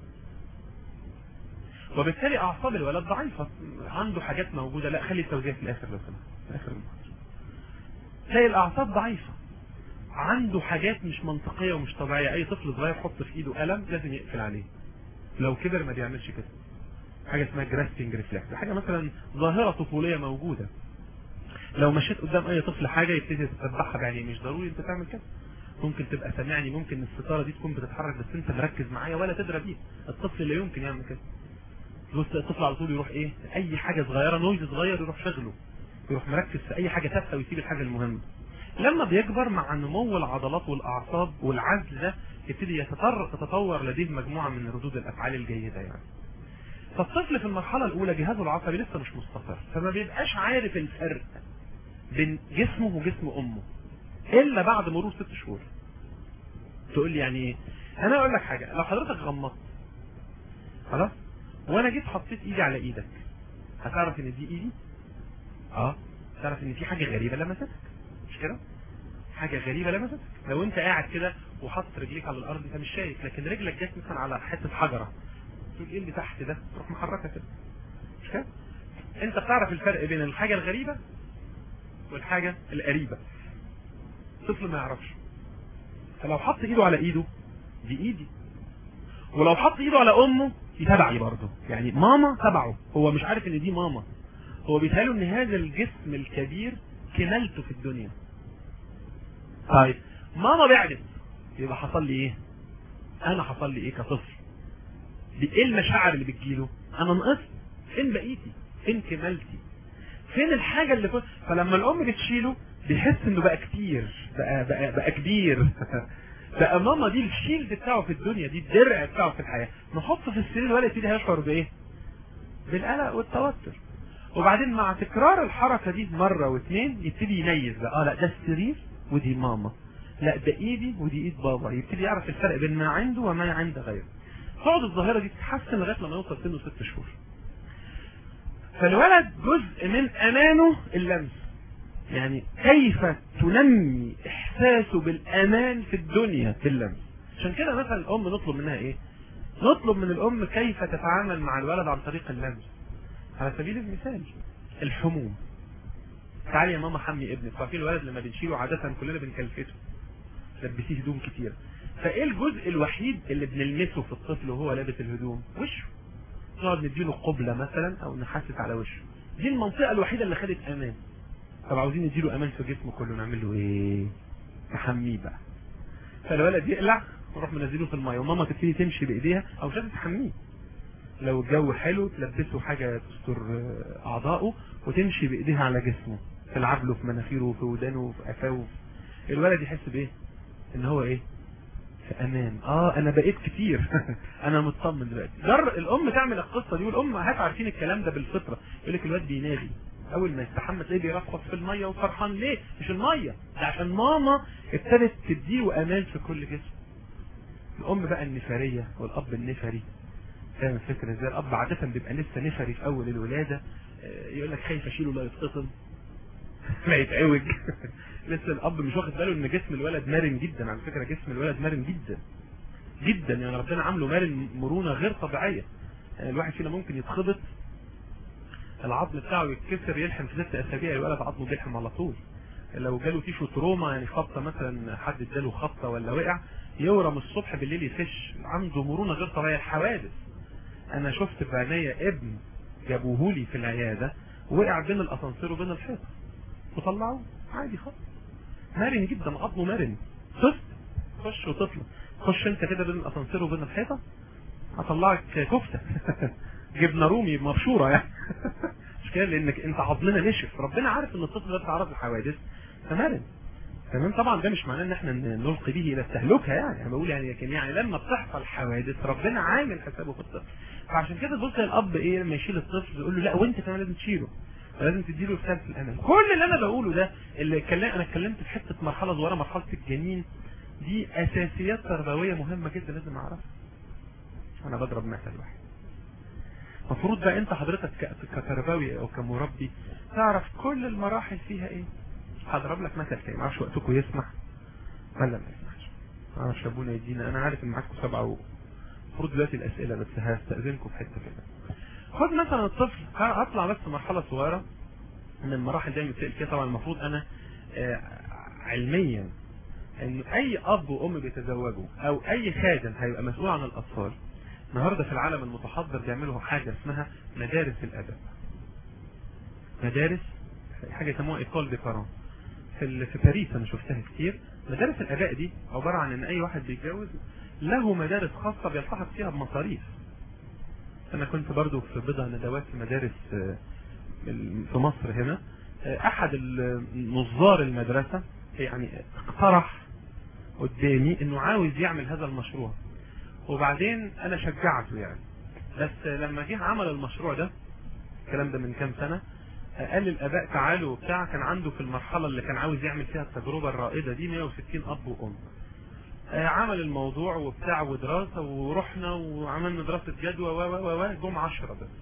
وبالتالي اعصاب الولد ضعيفه عنده حاجات موجوده لا خلي التوزيع في الاخر لو سمحت في اخر المحاضره تلاقي الاعصاب ضعيفه عنده حاجات مش منطقيه ومش طبيعيه اي طفل صغير يحط في ايده قلم لازم يقفل عليه لو كبر ما بيعملش كده حاجه اسمها جراستنج ريفلكس حاجه مثلا ظاهره طفوليه موجوده لو مشيت قدام اي طفل حاجه يبتدي تتبعها بعينيه مش ضروري انت تعمل كده ممكن تبقى سامعني ممكن الستاره دي تكون بتتحرك بس انت مركز معايا ولا تدرى بيها الطفل لا يمكن يعمل كده بص الطفل على طول يروح ايه اي حاجه صغيره نويز صغير يروح شغله يروح مركز في اي حاجه تافهه ويسيب الحاجه المهمه لما بيكبر مع نمو العضلات والاعصاب والعزل ده يبتدي يتطر تتطور لديه مجموعه من ردود الافعال الجيده يعني فالطفل في المرحله الاولى جهازه العصبي لسه مش مستقر فما بيبقاش عارف الفرق بين جسمه وجسم امه الا بعد مرور ست شهور تقول لي يعني ايه انا اقول لك حاجه لو حضرتك غمضت خلاص وانا جيت حطيت ايدي على ايدك هتعرف ان دي ايدي اه تعرف ان في حاجه غريبه لمستك مش كده حاجه غريبه لمستك لو انت قاعد كده وحاطط رجليك على الارض انت مش شايف لكن رجلك جت مثلا على حته حجره تقول ايه اللي تحت ده تروح محركها كده مش كده انت بتعرف الفرق بين الحاجه الغريبه والحاجه القريبه طفل ما يعرفش فلو حط ايده على ايده دي ايدي ولو حط ايده على امه دي تبعي برضه يعني ماما تبعه هو مش عارف ان دي ماما هو بيتهيأله ان هذا الجسم الكبير كمالته في الدنيا طيب ماما بعدت يبقى حصل لي ايه انا حصل لي ايه كطفل دي ايه المشاعر اللي بتجيله انا نقصت فين بقيتي فين كمالتي فين الحاجه اللي كنت فلما الام بتشيله بيحس انه بقى كتير بقى بقى, بقى كبير بقى ماما دي الشيلد بتاعه في الدنيا دي الدرع بتاعه في الحياه نحطه في السرير الولد يبتدي يشعر بايه؟ بالقلق والتوتر وبعدين مع تكرار الحركه دي مره واثنين يبتدي يميز بقى اه لا ده السرير ودي ماما لا ده ايدي ودي ايد بابا يبتدي يعرف الفرق بين ما عنده وما عند غيره تقعد الظاهره دي تتحسن لغايه لما يوصل سنه ست شهور فالولد جزء من امانه اللمس يعني كيف تنمي احساسه بالامان في الدنيا باللمس عشان كده مثلا الام نطلب منها ايه نطلب من الام كيف تتعامل مع الولد عن طريق اللمس على سبيل المثال الحموم تعالي يا ماما حمي ابنك عارفين الولد لما بنشيله عادة كلنا بنكلفته لبسيه هدوم كتير فايه الجزء الوحيد اللي بنلمسه في الطفل وهو لابس الهدوم وشه نقعد نديله قبلة مثلا او نحسس على وشه دي المنطقة الوحيدة اللي خدت امان طب عاوزين نديله امان في جسمه كله نعمل له ايه نحميه بقى فالولد يقلع نروح منزله في الميه وماما تبتدي تمشي بايديها او مش لازم تحميه لو الجو حلو تلبسه حاجة تستر اعضائه وتمشي بايديها على جسمه تلعب له في مناخيره وفي ودانه وفي قفاه الولد يحس بايه ان هو ايه في امان اه انا بقيت كتير انا مطمن دلوقتي جر الام تعمل القصه دي والامهات عارفين الكلام ده بالفطره يقول لك الواد بينادي اول ما يستحمى تلاقيه بيرفرف في الميه وفرحان ليه مش الميه ده عشان ماما ابتدت تديه امان في كل جسم الام بقى النفريه والاب النفري فاهم الفكره ازاي الاب عاده بيبقى لسه نفري في اول الولاده يقول لك خايف اشيله لا يتقطم لا يتعوج لسه الاب مش واخد باله ان جسم الولد مرن جدا على فكره جسم الولد مرن جدا جدا يعني ربنا عامله مرن مرونه غير طبيعيه يعني الواحد فينا ممكن يتخبط العظم بتاعه يتكسر يلحم في ست اسابيع الولد عظمه بيلحم على طول لو جاله تيشو تروما يعني خبطه مثلا حد اداله خبطه ولا وقع يورم الصبح بالليل يفش عنده مرونه غير طبيعيه الحوادث انا شفت بعينيا ابن جابوهولي في العياده وقع بين الاسانسير وبين الحيط وطلعوه عادي خالص مرن جدا عظمه مرن طفل خش وطفل خش انت كده بين الاسانسير وبين الحيطه هطلعك كفته جبنه رومي مبشوره يعني مش كده لانك انت عظمنا نشف ربنا عارف ان الطفل ده بيتعرض لحوادث فمرن تمام طبعا ده مش معناه ان احنا نلقي به الى التهلكه يعني انا بقول يعني لكن يعني لما بتحصل حوادث ربنا عامل حسابه في الطفل فعشان كده تبص الاب ايه لما يشيل الطفل يقول له لا وانت كمان لازم تشيله ولازم تديله رسالة الأمان كل اللي أنا بقوله ده اللي اتكلم أنا اتكلمت في حتة مرحلة صغيرة مرحلة الجنين دي أساسيات تربوية مهمة جدا لازم أعرفها أنا بضرب مثل واحد المفروض بقى أنت حضرتك كتربوي أو كمربي تعرف كل المراحل فيها إيه هضرب لك مثل تاني معرفش وقتكم يسمح ولا ما يسمحش معرفش أبونا يدينا أنا عارف إن معاكم سبعة و... المفروض دلوقتي الأسئلة بس هستأذنكم في حتة كده خد مثلا الطفل هطلع بس مرحلة صغيرة من المراحل دي بتسأل فيها طبعا المفروض انا آه علميا ان اي اب وام بيتزوجوا او اي خادم هيبقى مسؤول عن الاطفال النهارده في العالم المتحضر بيعملوا حاجة اسمها مدارس الادب مدارس حاجة يسموها ايكول دي بارون في في باريس انا شفتها كتير مدارس الاباء دي عبارة عن ان اي واحد بيتجوز له مدارس خاصة بيلتحق فيها بمصاريف انا كنت برضو في بضع ندوات في مدارس في مصر هنا احد نظار المدرسة يعني اقترح قدامي انه عاوز يعمل هذا المشروع وبعدين انا شجعته يعني بس لما جه عمل المشروع ده الكلام ده من كام سنة قال للاباء تعالوا وبتاع كان عنده في المرحلة اللي كان عاوز يعمل فيها التجربة الرائدة دي 160 اب وام عمل الموضوع وبتاع ودراسة ورحنا وعملنا دراسة جدوى و و و جم 10 بس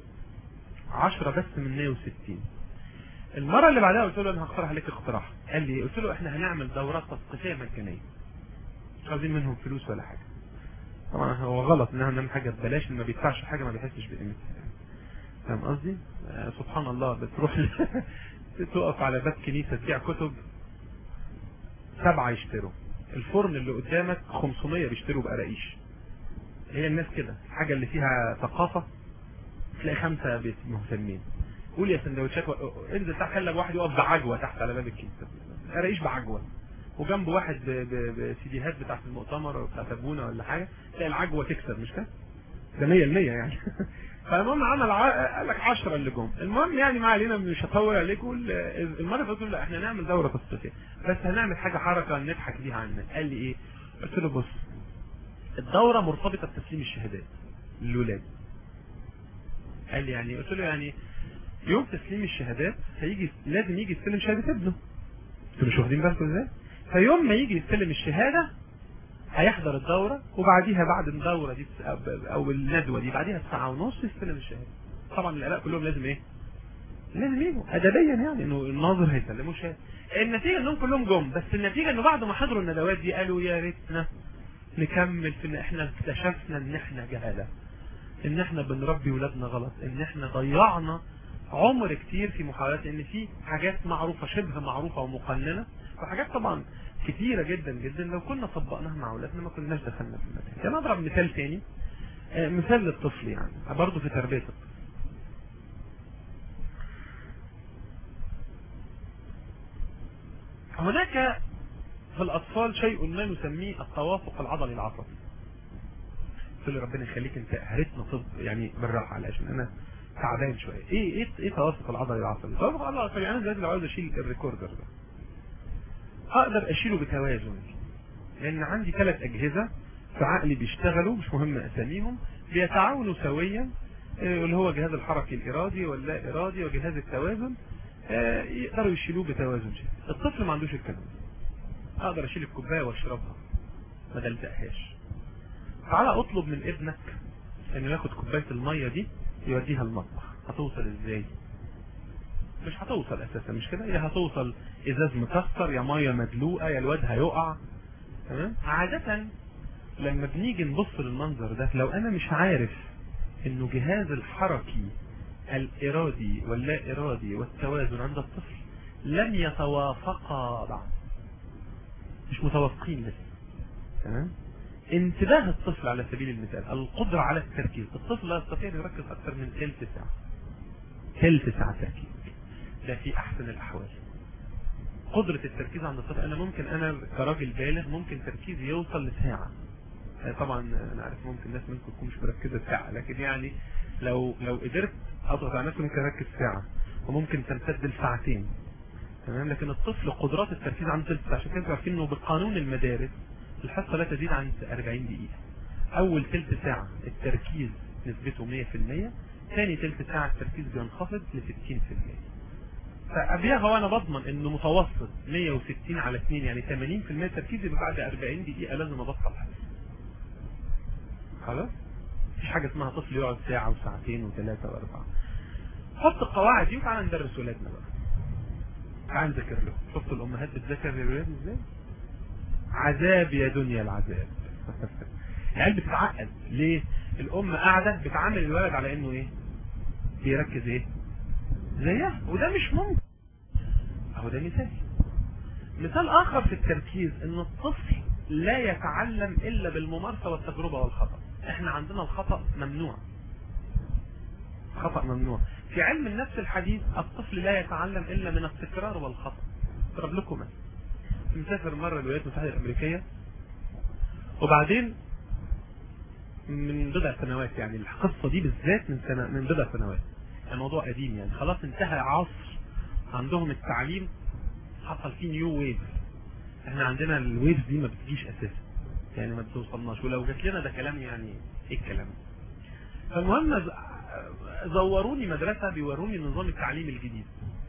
10 بس من 160 المرة اللي بعدها قلت له انا هقترح عليك اقتراح قال لي قلت له احنا هنعمل دورات تثقيفية مجانية مش عاوزين منهم فلوس ولا حاجة طبعا هو غلط ان احنا نعمل حاجة ببلاش اللي ما بيدفعش حاجة ما بيحسش بقيمتها فاهم قصدي؟ آه سبحان الله بتروح تقف على باب كنيسة تبيع كتب سبعة يشتروا الفرن اللي قدامك 500 بيشتروا بقراقيش هي الناس كده الحاجة اللي فيها ثقافة تلاقي خمسة مهتمين قول يا سندوتشات و... انزل تحت خلي واحد يقف بعجوة تحت على باب الكنيسة قراقيش بعجوة وجنب واحد بسيديهات بتاعت المؤتمر او بتاعت ابونا ولا حاجة تلاقي العجوة تكسب مش كده؟ ده 100% يعني فالمهم عمل ع... قال لك 10 اللي جم المهم يعني ما علينا مش هطول عليكم المره اللي لا احنا نعمل دوره تثقيفيه بس هنعمل حاجه حركه نضحك بيها على الناس قال لي ايه قلت له بص الدوره مرتبطه بتسليم الشهادات للولاد قال لي يعني قلت له يعني يوم تسليم الشهادات هيجي لازم يجي يستلم شهاده ابنه انتوا مش واخدين بالكم ازاي فيوم ما يجي يستلم الشهاده هيحضر الدورة وبعديها بعد الدورة دي او الندوة دي بعديها الساعة ونص يستلم الشهادة طبعا الاباء كلهم لازم ايه لازم يجوا ادبيا يعني انه الناظر هيسلموا الشهادة النتيجة انهم كلهم جم بس النتيجة انه بعد ما حضروا الندوات دي قالوا يا ريتنا نكمل في ان احنا اكتشفنا ان احنا جهلة ان احنا بنربي ولادنا غلط ان احنا ضيعنا عمر كتير في محاولات ان في حاجات معروفة شبه معروفة ومقننة وحاجات طبعا كتيرة جدا جدا لو كنا طبقناها مع اولادنا ما كناش دخلنا في المكان كان اضرب مثال تاني آه، مثال للطفل يعني برضه في تربية الطفل هناك في الأطفال شيء ما نسميه التوافق العضلي العصبي قلت له ربنا يخليك انت هرتنا طب يعني بالراحة علشان انا تعبان شوية ايه ايه ايه التوافق العضلي العصبي التوافق العضلي العصبي انا دلوقتي لو عاوز اشيل الريكوردر ده اقدر اشيله بتوازن لان عندي ثلاث اجهزة في عقلي بيشتغلوا مش مهم اساميهم بيتعاونوا سويا آه، اللي هو جهاز الحركي الارادي واللا ارادي وجهاز التوازن آه، يقدروا يشيلوه بتوازن الطفل ما عندوش الكلام ده. اقدر اشيل الكوبايه واشربها ما دلدقهاش تعالى اطلب من ابنك انه ياخد كوبايه الميه دي يوديها المطبخ هتوصل ازاي مش هتوصل اساسا مش كده يا هتوصل ازاز مكسر يا ميه مدلوقه يا الواد هيقع تمام عاده لما بنيجي نبص للمنظر ده لو انا مش عارف انه جهاز الحركي الارادي واللا ارادي والتوازن عند الطفل لم يتوافقا بعد مش متوافقين لسه تمام انتباه الطفل على سبيل المثال القدرة على التركيز الطفل لا يستطيع أن يركز أكثر من ثلث ساعة ثلث ساعة تركيز ده في أحسن الأحوال قدرة التركيز عند الطفل أنا ممكن أنا كراجل بالغ ممكن تركيزي يوصل لساعة آه، طبعا أنا عارف ممكن الناس منكم تكون مش مركزة ساعة لكن يعني لو لو قدرت أضغط على نفسي ممكن أركز ساعة وممكن تمتد لساعتين تمام لكن الطفل قدرات التركيز عنده ثلث ساعة عشان كده انتوا عارفين انه بقانون المدارس الحصة لا تزيد عن 40 دقيقة أول ثلث ساعة التركيز نسبته 100% ثاني ثلث ساعة التركيز بينخفض ل 60% فأبيها وأنا بضمن إنه متوسط 160 على 2 يعني 80% تركيز يبقى بعد 40 دقيقة لازم أبطل حاجة خلاص؟ مفيش حاجة اسمها طفل يقعد ساعة وساعتين وثلاثة وأربعة حط القواعد دي وتعالى ندرس ولادنا بقى تعالى نذاكر لهم شفتوا الأمهات بتذاكر للولاد ازاي؟ عذاب يا دنيا العذاب العيال بتتعقد ليه الام قاعده بتعامل الولد على انه ايه بيركز ايه زيها وده مش ممكن اهو ده مثال مثال اخر في التركيز ان الطفل لا يتعلم الا بالممارسه والتجربه والخطا احنا عندنا الخطا ممنوع خطا ممنوع في علم النفس الحديث الطفل لا يتعلم الا من التكرار والخطا اضرب لكم مثل مسافر مرة الولايات المتحدة الأمريكية وبعدين من بضع سنوات يعني القصة دي بالذات من سنة من بضع سنوات الموضوع قديم يعني خلاص انتهى عصر عندهم التعليم حصل فيه نيو ويف احنا عندنا الويف دي ما بتجيش اساسا يعني ما بتوصلناش ولو جات لنا ده كلام يعني ايه الكلام فالمهم ز- زوروني مدرسة بيوروني نظام التعليم الجديد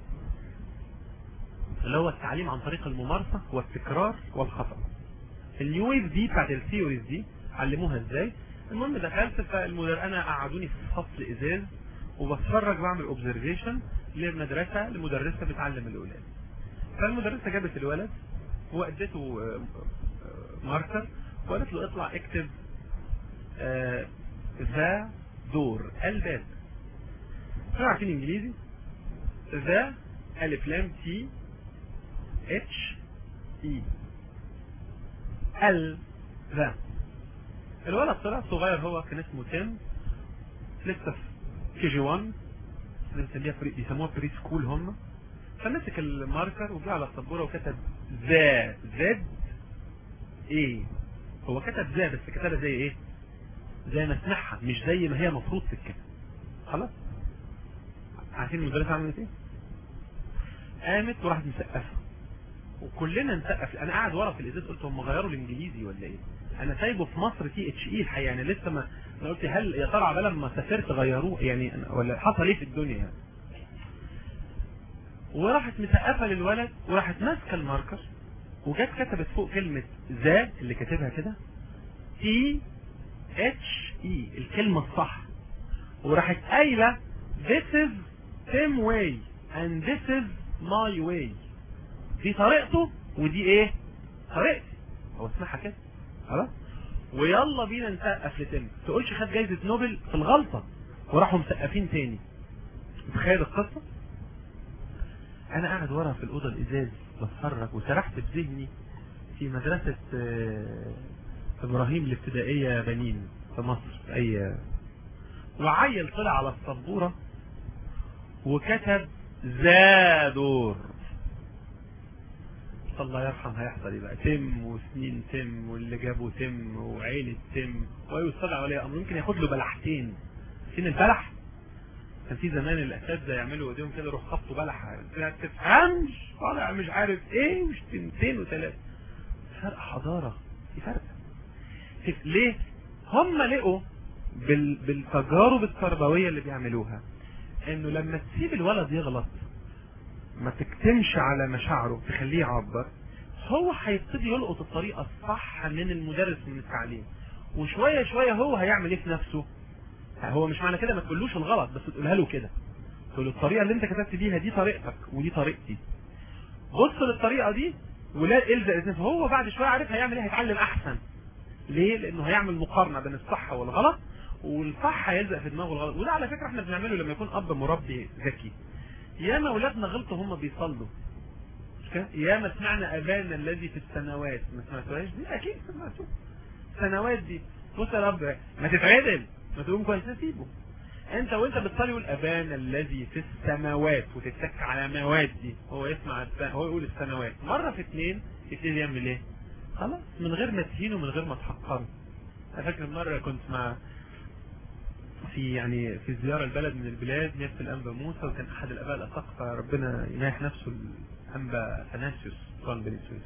اللي هو التعليم عن طريق الممارسة والتكرار والخطأ النيو ويف دي بتاعت الثيوريز دي علموها ازاي المهم دخلت فالمدر انا قعدوني في فصل ازاز وبتفرج بعمل اوبزرفيشن لمدرسة لمدرسة بتعلم الاولاد فالمدرسة جابت الولد وادته آه، آه، ماركر وقالت له اطلع اكتب آه، ذا دور الباب احنا عارفين انجليزي ذا الف لام تي اتش اي ال ذا الولد طلع صغير هو كان اسمه تيم لسه في كي جي 1 بنسميها بري بيسموها بري سكول هم فمسك الماركر وجه على السبوره وكتب ذا زد ايه هو كتب ذا بس كتبها زي ايه زي ما اسمعها مش زي ما هي مفروض تتكتب خلاص عارفين المدرسه عملت ايه قامت وراحت مسقفه وكلنا نسقف انا قاعد ورا في الازاز قلت هم غيروا الانجليزي ولا ايه انا سايبه في مصر تي اتش اي الحقيقه يعني لسه ما انا قلت هل يا ترى عبال ما سافرت غيروه يعني أنا- ولا حصل ايه في الدنيا يعني وراحت مسقفه للولد وراحت ماسكه الماركر وجت كتبت فوق كلمه ذا اللي كاتبها كده تي اتش اي الكلمه الصح وراحت قايله this is Tim way and this is my way دي طريقته ودي ايه طريقتي هو اسمعها كده خلاص ويلا بينا نسقف لتم تقولش خد جايزة نوبل في الغلطة وراحوا مسقفين تاني تخيل القصة انا قاعد ورا في الاوضه الازاز بتفرج وسرحت بذهني في مدرسة آه، ابراهيم الابتدائية بنين في مصر في اي وعيل طلع على السبورة وكتب زادور الله يرحم هيحصل ايه بقى تم وسنين تم واللي جابه تم وعيلة تم ويستدعى ولي امر ممكن ياخد له بلحتين فين البلح كان في زمان الاساتذه يعملوا ايديهم كده يروح خبطوا بلح ما تفهمش طالع مش عارف ايه مش تنتين وثلاثه فرق حضاره في فرق شوف ليه هم لقوا بال... بالتجارب التربويه اللي بيعملوها انه لما تسيب الولد يغلط ما تكتمش على مشاعره تخليه يعبر هو هيبتدي يلقط الطريقه الصح من المدرس من التعليم وشويه شويه هو هيعمل ايه في نفسه هو مش معنى كده ما تقولوش الغلط بس تقولها له كده تقول له الطريقه اللي انت كتبت بيها دي طريقتك ودي طريقتي بص للطريقه دي ولا الزق الاثنين فهو بعد شويه عارف هيعمل ايه هيتعلم احسن ليه لانه هيعمل مقارنه بين الصح والغلط والصح هيلزق في دماغه الغلط وده على فكره احنا بنعمله لما يكون اب مربي ذكي ياما اولادنا غلطوا هم بيصلوا مش كده؟ ياما سمعنا ابانا الذي في السماوات ما سمعتوهاش دي اكيد سمعتوها السنوات دي بص يا رب ما تتعدل ما تقوم كويس سيبه انت وانت بتصلي يقول ابانا الذي في السماوات وتتك على مواد دي هو يسمع الس... هو يقول السنوات مره في اثنين يبتدي يعمل ايه خلاص من غير ما تهينه من غير ما تحقره انا فاكر مره كنت مع في يعني في زيارة البلد من البلاد نيابة الأنبا موسى وكان أحد الآباء الأساقفة ربنا يناح نفسه الأنبا أثناسيوس طبعا بني سويس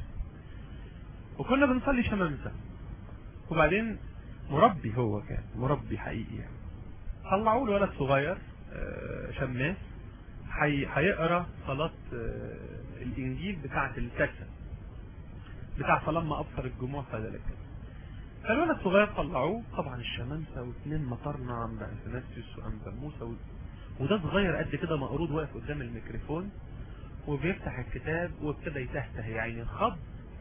وكنا بنصلي شمامسة وبعدين مربي هو كان مربي حقيقي يعني طلعوا له ولد صغير آه، شماس حي- هيقرا صلاة آه، الإنجيل بتاعة الكسل بتاع فلما أبصر الجموع فذلك فالولد الصغير طلعوه طبعا الشمامسة واثنين مطرنا عند أثناسيوس وعند موسى و... وده صغير قد كده مقروض واقف قدام الميكروفون وبيفتح الكتاب وابتدى يتهته يعني خض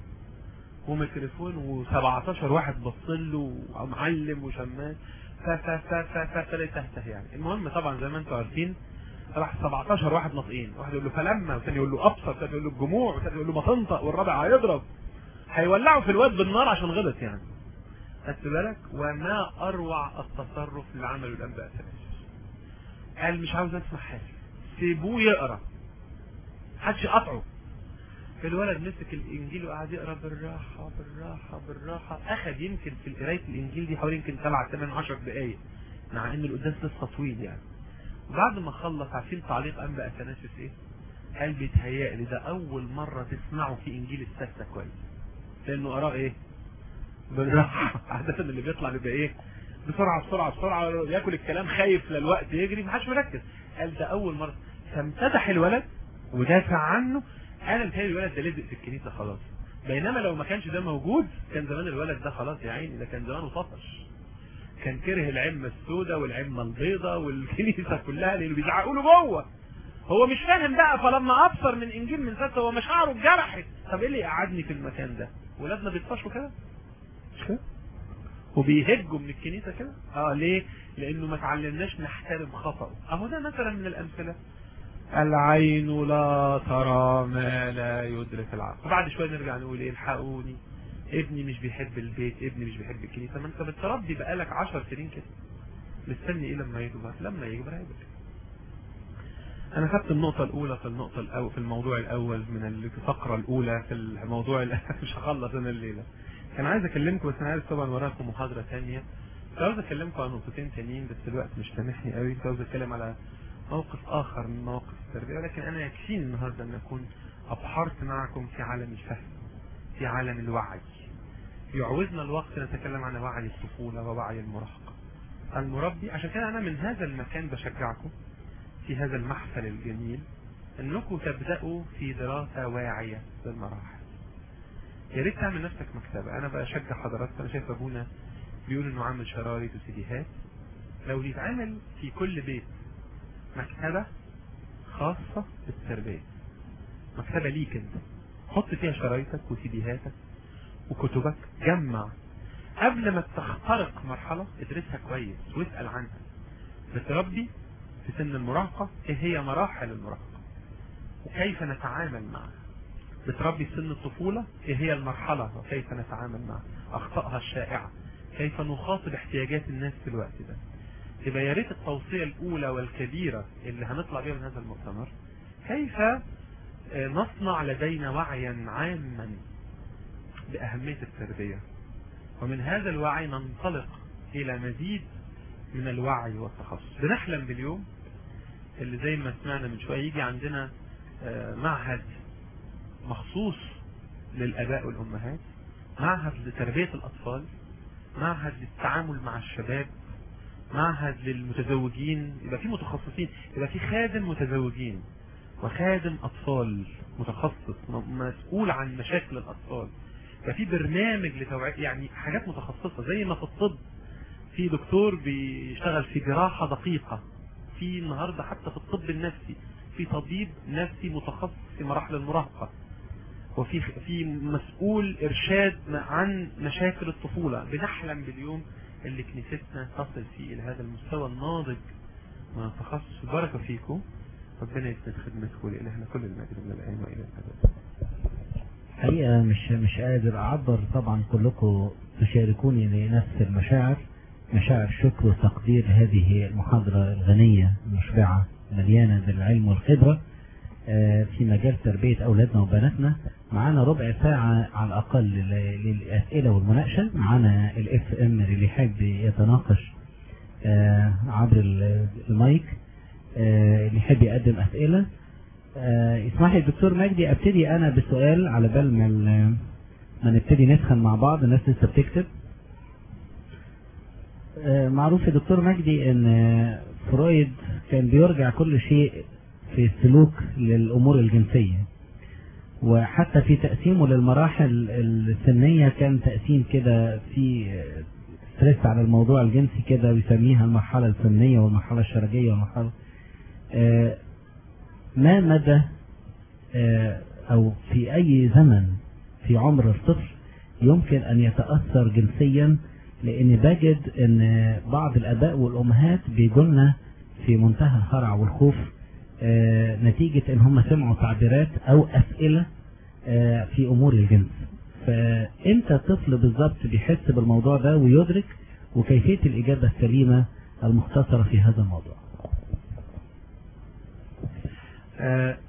وميكروفون و17 واحد بصله ومعلم وشماس ف ف ف ف فابتدى يتهته يعني المهم طبعا زي ما انتم عارفين راح 17 واحد ناطقين واحد يقول له فلما والثاني يقول له ابصر والثاني يقول له الجموع والثالث يقول له ما تنطق والرابع هيضرب هيولعوا في الواد بالنار عشان غلط يعني خدت بالك وما اروع التصرف اللي عمله الانباء اثناسيوس قال مش عاوز اسمع حاجه سيبوه يقرا محدش يقطعه الولد مسك الانجيل وقعد يقرا بالراحه بالراحه بالراحه اخذ يمكن في قرايه الانجيل دي حوالي يمكن 7 8 10 دقائق مع ان القداس لسه طويل يعني وبعد ما خلص عارفين تعليق انبا اثناسيوس ايه؟ قال بيتهيألي ده اول مره تسمعوا في انجيل السته كويس لانه قراه ايه؟ بالراحه عاده اللي بيطلع بيبقى ايه؟ بسرعه بسرعه بسرعه ياكل الكلام خايف للوقت يجري محدش مركز قال ده اول مره فامتدح الولد ودافع عنه انا متهيألي الولد ده لزق في الكنيسه خلاص بينما لو ما كانش ده موجود كان زمان الولد ده خلاص يا عيني ده كان زمانه طفش كان كره العمه السوداء والعمه البيضاء والكنيسه كلها لانه بيزعقوا له جوه هو مش فاهم بقى فلما ابصر من انجيل من ستة هو مشاعره اتجرحت طب ايه اللي قعدني في المكان ده ولادنا بيطفشوا كده مش كده وبيهجوا من الكنيسه كده اه ليه لانه ما تعلمناش نحترم خطأه اهو ده مثلا من الامثله العين لا ترى ما لا يدرك العقل وبعد شويه نرجع نقول ايه الحقوني ابني مش بيحب البيت ابني مش بيحب الكنيسه ما انت بتربي بقالك 10 سنين كده مستني ايه لما يكبر لما يكبر هيبقى انا خدت النقطه الاولى في النقطه الأول في الموضوع الاول من الفقره الاولى في الموضوع الأول مش هخلص انا الليله كان عايز اكلمكم بس انا عارف طبعا وراكم محاضره ثانيه كنت عاوز اكلمكم عن نقطتين تانيين بس الوقت مش سامحني قوي كنت عاوز اتكلم على موقف اخر من مواقف التربيه ولكن انا يكفيني النهارده ان اكون ابحرت معكم في عالم الفهم في عالم الوعي يعوزنا الوقت نتكلم عن وعي الطفوله ووعي المراهقه المربي عشان كده انا من هذا المكان بشجعكم في هذا المحفل الجميل انكم تبداوا في دراسه واعيه للمراحل يا ريت تعمل نفسك مكتبه انا بشجع حضراتكم انا شايف ابونا بيقول انه عامل شرايط وسيديهات لو يتعمل في كل بيت مكتبة خاصة بالتربية مكتبة ليك انت حط فيها شرايطك وسيديهاتك وكتبك جمع قبل ما تخترق مرحلة ادرسها كويس واسأل عنها بتربي في سن المراهقة ايه هي مراحل المراهقة وكيف نتعامل معها بتربي في سن الطفولة ايه هي المرحلة وكيف نتعامل معها اخطائها الشائعة كيف نخاطب احتياجات الناس في الوقت ده يبقى يا ريت التوصية الاولى والكبيرة اللي هنطلع بيها من هذا المؤتمر كيف نصنع لدينا وعيا عاما بأهمية التربية ومن هذا الوعي ننطلق إلى مزيد من الوعي والتخصص بنحلم باليوم اللي زي ما سمعنا من شوية يجي عندنا معهد مخصوص للأباء والأمهات معهد لتربية الأطفال معهد للتعامل مع الشباب معهد للمتزوجين يبقى في متخصصين يبقى في خادم متزوجين وخادم أطفال متخصص مسؤول عن مشاكل الأطفال يبقى في برنامج لتوعية يعني حاجات متخصصة زي ما في الطب في دكتور بيشتغل في جراحة دقيقة في النهاردة حتى في الطب النفسي في طبيب نفسي متخصص في مراحل المراهقة وفي في مسؤول إرشاد عن مشاكل الطفولة بنحلم باليوم اللي كنيستنا تصل فيه إلى هذا المستوى الناضج من التخصص البركة فيكم ربنا يسند خدمتكم لإلهنا كل المجد من الآن وإلى الأبد حقيقة مش مش قادر أعبر طبعا كلكم تشاركوني لنفس المشاعر مشاعر شكر وتقدير هذه المحاضرة الغنية المشبعة مليانة بالعلم والخبرة في مجال تربية أولادنا وبناتنا معانا ربع ساعة على الأقل للأسئلة والمناقشة معانا الاف ام اللي يحب يتناقش عبر المايك اللي يحب يقدم أسئلة اسمح لي دكتور مجدي ابتدي انا بسؤال على بال ما ما نبتدي نسخن مع بعض الناس لسه بتكتب معروف يا دكتور مجدي ان فرويد كان بيرجع كل شيء في السلوك للامور الجنسيه وحتى في تقسيمه للمراحل السنيه كان تقسيم كده في ستريس على الموضوع الجنسي كده بيسميها المرحله السنيه والمرحله الشرجيه والمرحله ما مدى او في اي زمن في عمر الطفل يمكن ان يتأثر جنسيا لان بجد ان بعض الاباء والامهات بيجولنا في منتهى الهرع والخوف نتيجة ان هم سمعوا تعبيرات او اسئلة في امور الجنس فامتى الطفل بالظبط بيحس بالموضوع ده ويدرك وكيفية الاجابة السليمة المختصرة في هذا الموضوع آه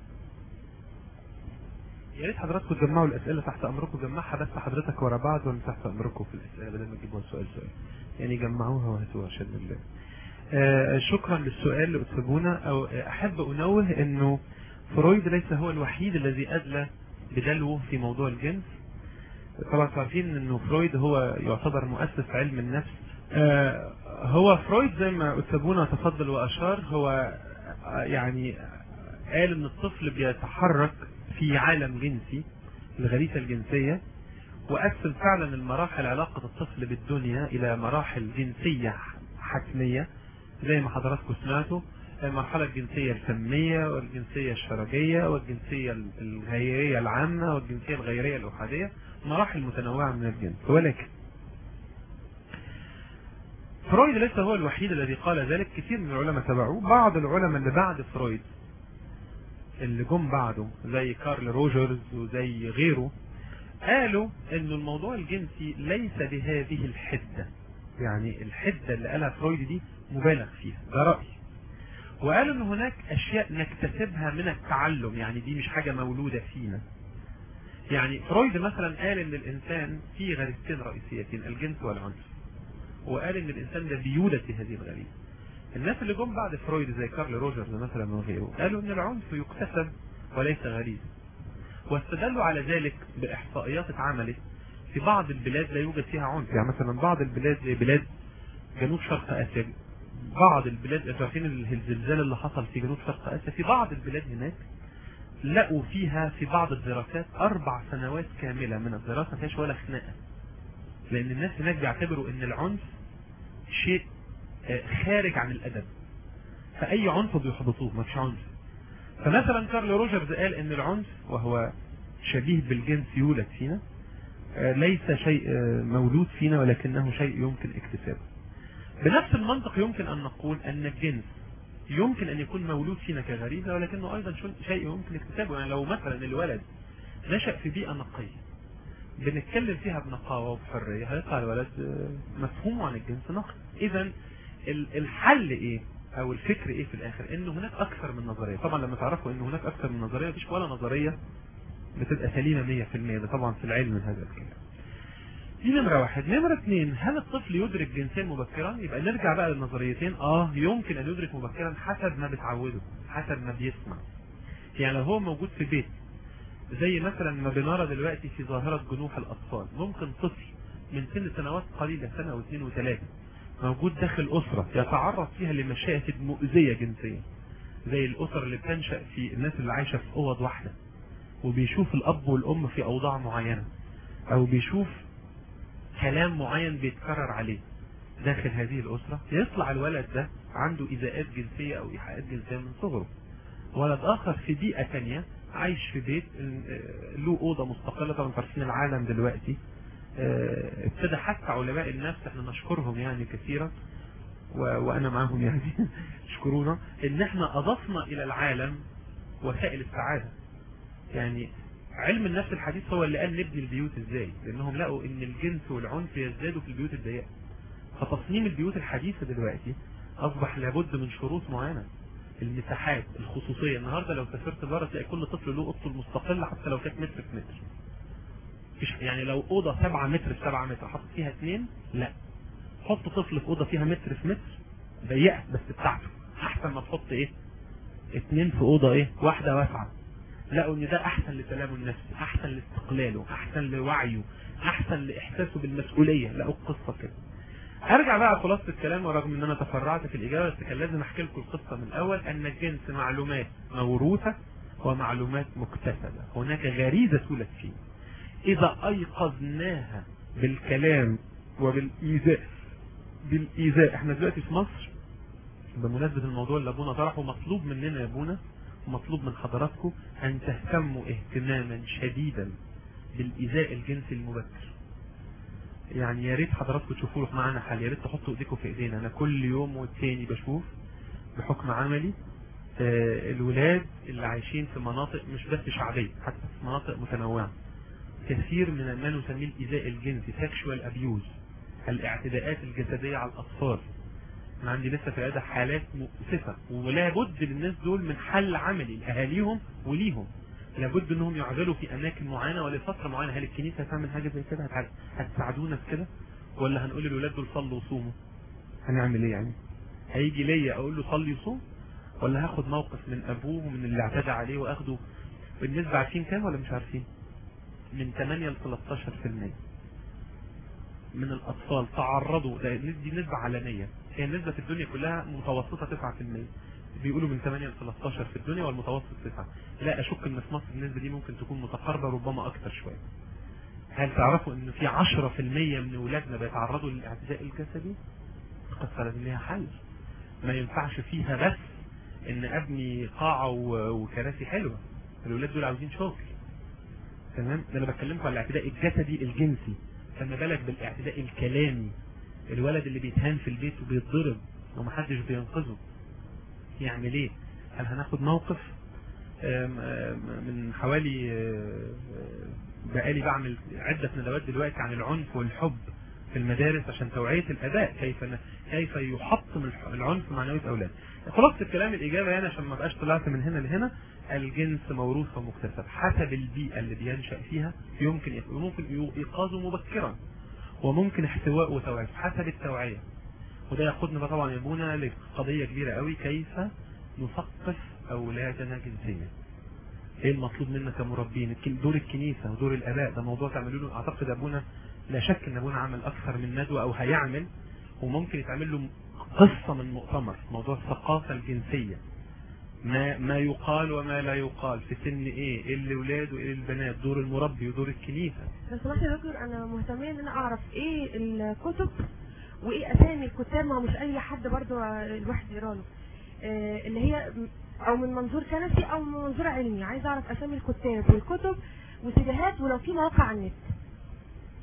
يا ريت حضراتكم تجمعوا الاسئله تحت امركم جمعها بس حضرتك ورا بعض ولا تحت امركم في الاسئله بدل ما تجيبوها سؤال سؤال يعني جمعوها وهاتوها عشان الله آه شكرا للسؤال اللي بتسيبونا او احب انوه انه فرويد ليس هو الوحيد الذي ادلى بدلوه في موضوع الجنس طبعا عارفين انه فرويد هو يعتبر مؤسس علم النفس آه هو فرويد زي ما أتسابونا تفضل واشار هو يعني قال ان الطفل بيتحرك في عالم جنسي الغريزة الجنسية وقسم فعلا المراحل علاقة الطفل بالدنيا الى مراحل جنسية حتمية زي ما حضراتكم سمعتوا المرحلة الجنسية الفمية والجنسية الشرجية والجنسية الغيرية العامة والجنسية الغيرية الأحادية مراحل متنوعة من الجنس ولكن فرويد ليس هو الوحيد الذي قال ذلك كثير من العلماء تبعوه بعض العلماء اللي بعد فرويد اللي جم بعده زي كارل روجرز وزي غيره قالوا ان الموضوع الجنسي ليس بهذه الحدة يعني الحدة اللي قالها فرويد دي مبالغ فيها ده رأي وقالوا ان هناك اشياء نكتسبها من التعلم يعني دي مش حاجة مولودة فينا يعني فرويد مثلا قال ان الانسان فيه غريزتين رئيسيتين الجنس والعنف وقال ان الانسان ده بيولد بهذه الغريزة الناس اللي جم بعد فرويد زي كارل روجرز مثلا وغيره قالوا ان العنف يكتسب وليس غريزة واستدلوا على ذلك باحصائيات اتعملت في بعض البلاد لا يوجد فيها عنف يعني مثلا بعض البلاد زي بلاد جنوب شرق اسيا بعض البلاد عارفين الزلزال اللي حصل في جنوب شرق اسيا في بعض البلاد هناك لقوا فيها في بعض الدراسات اربع سنوات كاملة من الدراسة ما فيهاش ولا خناقة لان الناس هناك بيعتبروا ان العنف شيء خارج عن الادب فاي عنف بيحبطوه ما فيش عنف فمثلا كارل روجرز قال ان العنف وهو شبيه بالجنس يولد فينا آه، ليس شيء آه، مولود فينا ولكنه شيء يمكن اكتسابه بنفس المنطق يمكن أن نقول أن الجنس يمكن أن يكون مولود فينا كغريزة ولكنه أيضا شيء يمكن اكتسابه يعني لو مثلا الولد نشأ في بيئة نقية بنتكلم فيها بنقاوة وبحرية هيطلع الولد آه، مفهومه عن الجنس نقي إذا ال- الحل إيه أو الفكر إيه في الآخر إنه هناك أكثر من نظرية طبعا لما تعرفوا إنه هناك أكثر من نظرية مفيش ولا نظرية بتبقى سليمة 100% ده طبعا في العلم من هذا الكلام دي نمرة واحد نمرة اثنين هل الطفل يدرك جنسيا مبكرا يبقى نرجع بقى للنظريتين اه يمكن ان يدرك مبكرا حسب ما بتعوده حسب ما بيسمع يعني لو هو موجود في بيت زي مثلا ما بنرى دلوقتي في ظاهرة جنوح الأطفال ممكن طفل من سن سنوات قليلة سنة واثنين وثلاثة موجود داخل أسرة يتعرض فيها لمشاهد مؤذية جنسيا زي الأسر اللي بتنشأ في الناس اللي عايشة في أوض واحدة وبيشوف الأب والأم في أوضاع معينة أو بيشوف كلام معين بيتكرر عليه داخل هذه الأسرة يطلع الولد ده عنده إيذاءات جنسية أو إيحاءات جنسية من صغره ولد آخر في بيئة تانية عايش في بيت آه، له أوضة مستقلة طبعا عارفين العالم دلوقتي آه، ابتدى حتى علماء النفس احنا نشكرهم يعني كثيرا و- وأنا معاهم يعني يشكرونا إن احنا أضفنا إلى العالم وسائل السعادة يعني علم النفس الحديث هو اللي قال نبني البيوت ازاي لانهم لقوا ان الجنس والعنف يزدادوا في البيوت الضيقه فتصميم البيوت الحديثه دلوقتي اصبح لابد من شروط معينه المساحات الخصوصيه النهارده لو سافرت بره تلاقي كل طفل له اوضته المستقله حتى لو كانت متر في متر مفيش يعني لو اوضه 7 متر في 7 متر حط فيها اثنين لا حط طفل في اوضه فيها متر في متر ضيقه بس بتاعته احسن ما تحط ايه اثنين في اوضه ايه واحده واسعه لقوا ان ده احسن لسلامه النفسي احسن لاستقلاله احسن لوعيه احسن لاحساسه بالمسؤوليه لقوا القصه كده ارجع بقى خلاصة الكلام ورغم ان انا تفرعت في الاجابه بس كان لازم احكي لكم القصه من الاول ان الجنس معلومات موروثه ومعلومات مكتسبه هناك غريزه تولد فيه اذا ايقظناها بالكلام وبالايذاء بالايذاء احنا دلوقتي في مصر بمناسبه الموضوع اللي ابونا طرحه مطلوب مننا يا ابونا ومطلوب من حضراتكم ان تهتموا اهتماما شديدا بالايذاء الجنسي المبكر يعني يا ريت حضراتكم تشوفوا له معانا حل يا ريت تحطوا ايديكم في ايدينا انا كل يوم والتاني بشوف بحكم عملي آه، الولاد اللي عايشين في مناطق مش بس شعبيه حتى في مناطق متنوعه كثير من ما نسميه الايذاء الجنسي سكشوال ابيوز الاعتداءات الجسديه على الاطفال انا عندي لسه في العياده حالات مؤسفه ولا بد للناس دول من حل عملي لاهاليهم وليهم لابد انهم يعزلوا في اماكن معينه ولفتره معينه هل الكنيسه هتعمل حاجه زي كده هتع- هتساعدونا في كده ولا هنقول للولاد دول صلوا وصوموا هنعمل ايه يعني هيجي ليا اقول له صلي وصوم ولا هاخد موقف من ابوه ومن اللي اعتدى عليه واخده بالنسبه عارفين كام ولا مش عارفين من 8 ل 13% من الاطفال تعرضوا ده دي نسبه عالميه هي النسبه في الدنيا كلها متوسطه 9% بيقولوا من 8 ل 13 في الدنيا والمتوسط 9 لا اشك ان في مصر النسبه دي ممكن تكون متقاربه ربما اكثر شويه هل تعرفوا ان في 10% من ولادنا بيتعرضوا للاعتداء الجسدي القصه لازم ليها حل ما ينفعش فيها بس ان ابني قاعه و- وكراسي حلوه الولاد دول عاوزين شغل تمام ده انا بتكلمكم على الاعتداء الجسدي الجنسي فما بالك بالاعتداء الكلامي الولد اللي بيتهان في البيت وبيتضرب ومحدش بينقذه يعمل ايه هل هناخد موقف آم، آم، من حوالي آه، آه، بقالي بعمل عدة ندوات دلوقتي عن العنف والحب في المدارس عشان توعية الآباء كيف ن- كيف يحطم الح- العنف معنوية الأولاد. خلاصة الكلام الإجابة يعني عشان ما بقاش طلعت من هنا لهنا الجنس موروث ومكتسب حسب البيئة اللي بينشأ فيها يمكن يف- ممكن يو- إيقاظه مبكرا وممكن احتواء وتوعية حسب التوعية وده ياخدنا بقى طبعا يا ابونا لقضية كبيرة قوي كيف نثقف أولادنا جنسيا ايه المطلوب منا كمربين الك- دور الكنيسة ودور الآباء ده موضوع تعملوا له أعتقد أبونا لا شك أن أبونا عمل أكثر من ندوة أو هيعمل وممكن يتعمل له قصة من مؤتمر موضوع الثقافة الجنسية ما ما يقال وما لا يقال في سن ايه ايه الاولاد وايه البنات دور المربي ودور الكنيسه لو سمحت يا دكتور انا مهتميه ان انا اعرف ايه الكتب وايه اسامي الكتاب ما هو مش اي حد برضو الواحد يقرا له آه، اللي هي م- او من منظور كنسي او من منظور علمي عايز اعرف اسامي الكتاب والكتب واتجاهات ولو في مواقع على النت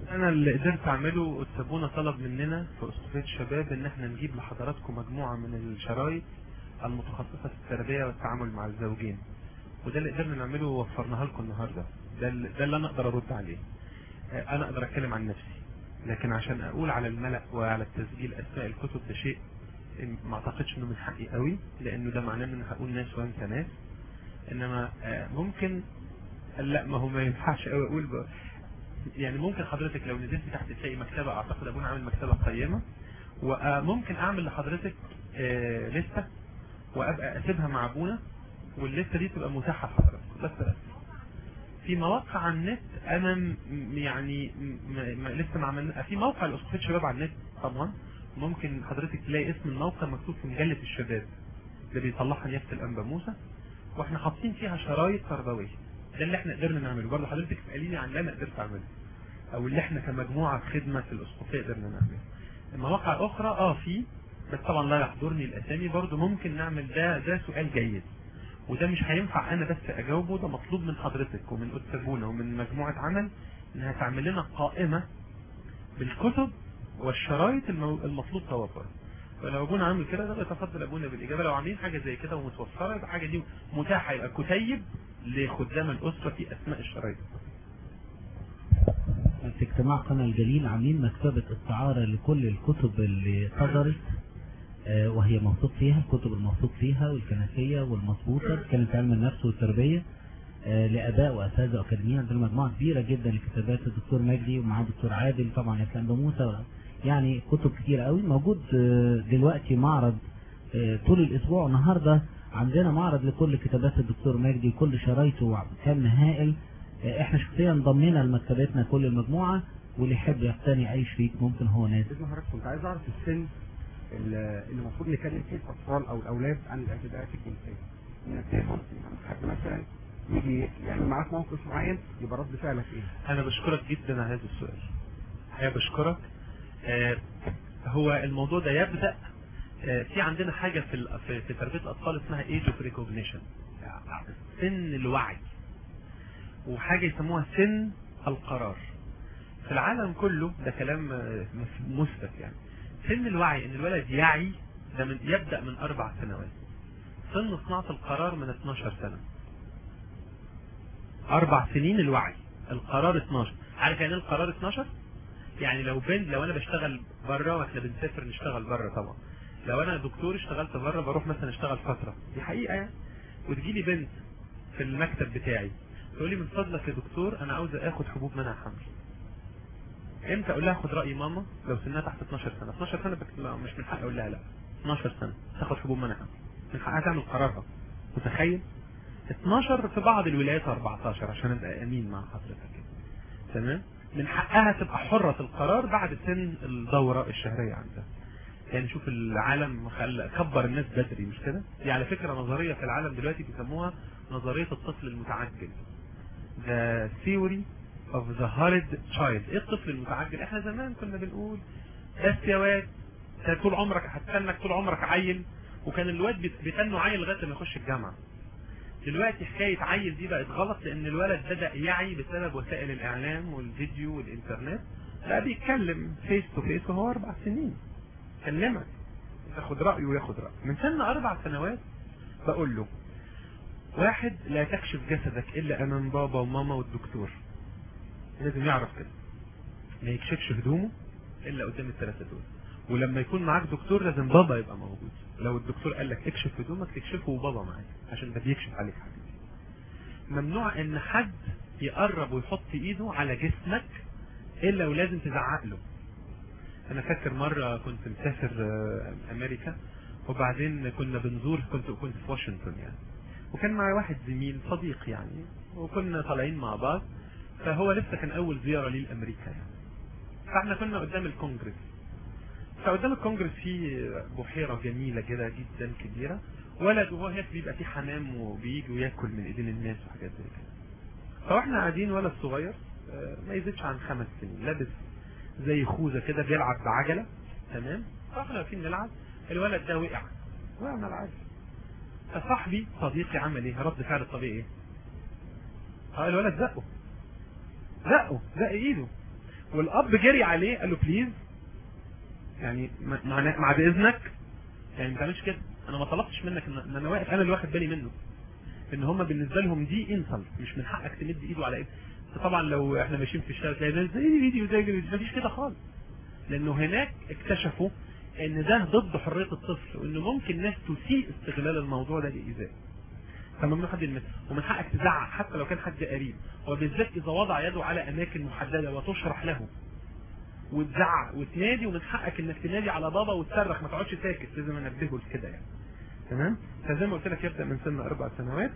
انا اللي قدرت اعمله السابونة طلب مننا في اسقفية الشباب ان احنا نجيب لحضراتكم مجموعة من الشرايط المتخصصة في التربية والتعامل مع الزوجين وده اللي قدرنا نعمله ووفرناها لكم النهاردة ده اللي, ده اللي انا اقدر ارد عليه آه، انا اقدر اتكلم عن نفسي لكن عشان اقول على الملأ وعلى التسجيل اسماء الكتب ده شيء ما اعتقدش انه من حقي قوي لانه ده معناه ان انا هقول ناس وانسى ناس انما آه، ممكن لا ما هو ما ينفعش قوي اقول ب... يعني ممكن حضرتك لو نزلت تحت تلاقي مكتبة اعتقد ابونا عامل مكتبة قيمة وممكن اعمل لحضرتك آه، لستة وابقى اسيبها مع ابونا واللستة دي تبقى متاحة لحضرتك بس بس في مواقع على النت انا م- يعني م- م- لسه ما عملنا في موقع لاسقفية شباب على النت طبعا ممكن حضرتك تلاقي اسم الموقع مكتوب في مجلة الشباب اللي بيطلعها نيافة الانبا موسى واحنا حاطين فيها شرايط تربويه ده اللي احنا قدرنا نعمله برضه حضرتك تساليني عن اللي انا قدرت اعمله او اللي احنا كمجموعه خدمه في الاسقفيه قدرنا نعمله المواقع اخرى اه في بس طبعا لا يحضرني الاسامي برضه ممكن نعمل ده ده سؤال جيد وده مش هينفع انا بس اجاوبه ده مطلوب من حضرتك ومن استاذونا ومن مجموعه عمل انها تعمل لنا قائمه بالكتب والشرايط المو- المطلوب توفرها فلو ابونا عامل كده ده يتفضل ابونا بالاجابه لو عاملين حاجه زي كده ومتوفره يبقى حاجه دي متاحه يبقى كتيب لخدام الاسره في اسماء الشرايط في اجتماع قناة الجليل عاملين مكتبة استعارة لكل الكتب اللي صدرت آه، وهي موثوق فيها الكتب الموثوق فيها والكنسية والمظبوطة كانت علم النفس والتربية آه، لآباء وأساتذة أكاديميين عندنا مجموعة كبيرة جدا لكتابات الدكتور مجدي ومعاه الدكتور عادل طبعا يا موسى يعني كتب كتير قوي موجود آه، دلوقتي معرض آه، طول الأسبوع النهاردة عندنا معرض لكل كتابات الدكتور مجدي كل شرايطه كم هائل آه، احنا شخصيا ضمينا لمكتبتنا كل المجموعة واللي يحب يقتني أي شريك ممكن هو نازل باذن حضرتك كنت عايز اعرف السن اللي اللي المفروض نكلم فيه الاطفال او الاولاد عن الاعتداءات الجنسيه. انك تفهم حد مثلا يجي يعني معاك موقف معين يبقى رد فعلك ايه؟ انا بشكرك جدا على هذا السؤال الحقيقه بشكرك آه، هو الموضوع ده يبدا آه، في عندنا حاجه في ال- في في تربيه الاطفال اسمها ايج اوف ريكوجنيشن سن الوعي وحاجه يسموها سن القرار في العالم كله ده كلام آه، مثبت يعني سن الوعي ان الولد يعي ده من يبدا من اربع سنوات سن صناعه القرار من 12 سنه اربع سنين الوعي القرار 12 عارف يعني ايه القرار 12 يعني لو بنت لو انا بشتغل بره واحنا بنسافر نشتغل بره طبعا لو انا دكتور اشتغلت بره بروح مثلا اشتغل فتره دي حقيقه يعني وتجي لي بنت في المكتب بتاعي تقول لي من فضلك يا دكتور انا عاوزه اخد حبوب منع حمل امتى اقول لها خد راي ماما لو سنها تحت 12 سنه 12 سنه بك... لا مش من حقي اقول لها لا 12 سنه تاخد حبوب منع حمل من حقها تعمل قرارها متخيل 12 في بعض الولايات 14 عشان ابقى امين مع حضرتك كده. تمام من حقها تبقى حرة القرار بعد سن الدورة الشهرية عندها يعني شوف العالم خل... كبر الناس بدري مش كده دي على فكرة نظرية في العالم دلوقتي بيسموها نظرية الطفل المتعجل the theory of the hurried child ايه الطفل المتعجل احنا زمان كنا بنقول بس يا واد أنت طول عمرك هتستنك طول عمرك عيل وكان الواد بيت- بيتنوا عيل لغايه ما يخش الجامعه دلوقتي حكاية عيل دي بقت غلط لأن الولد بدأ يعي بسبب وسائل الإعلام والفيديو والإنترنت بقى بيتكلم فيس تو فيس وهو أربع سنين كلمك تاخد رأيه وياخد رأيه من سن أربع سنوات بقول له واحد لا تكشف جسدك إلا أمام بابا وماما والدكتور لازم يعرف كده ما يكشفش هدومه إلا قدام الثلاثة دول ولما يكون معاك دكتور لازم بابا يبقى موجود لو الدكتور قال لك اكشف هدومك تكشفه وبابا معاك عشان ده بيكشف عليك حاجة ممنوع ان حد يقرب ويحط ايده على جسمك الا ولازم تزعق له انا فاكر مرة كنت مسافر آه، امريكا وبعدين كنا بنزور كنت كنت في واشنطن يعني وكان معي واحد زميل صديق يعني وكنا طالعين مع بعض فهو لسه كان اول زيارة لي لامريكا يعني فاحنا كنا قدام الكونجرس فقدام الكونجرس في بحيرة جميلة كده جدا كبيرة ولد وهو هناك بيبقى في حمام وبيجي وياكل من ايدين الناس وحاجات زي كده فاحنا قاعدين ولد صغير آه، ما يزيدش عن خمس سنين لابس زي خوذة كده بيلعب بعجلة تمام فاحنا واقفين نلعب الولد ده وقع وقع من العجلة فصاحبي صديقي عمل ايه رد فعل الطبيعي ايه اه الولد زقه زقه زق ايده والاب جري عليه قال له بليز يعني ما- مع مع باذنك يعني ما تعملش كده انا ما طلبتش منك ان إن انا واقف انا اللي واخد بالي منه ان هم بالنسبه لهم دي انسلت مش من حقك تمد ايده على ايد طبعا لو احنا ماشيين في الشارع تلاقي ناس زي فيديو زي فيديو مفيش كده خالص لانه هناك اكتشفوا ان ده ضد حريه الطفل وانه ممكن ناس تسيء استغلال الموضوع ده لايذائه فممنوع حد يلمسه ومن حقك تزعق حتى لو كان حد قريب وبالذات اذا وضع يده على اماكن محدده وتشرح له وتزعق وتنادي ومن حقك انك تنادي على بابا وتصرخ ما تقعدش ساكت لازم انبهه لكده يعني تمام فزي ما قلت لك يبدا من سن اربع سنوات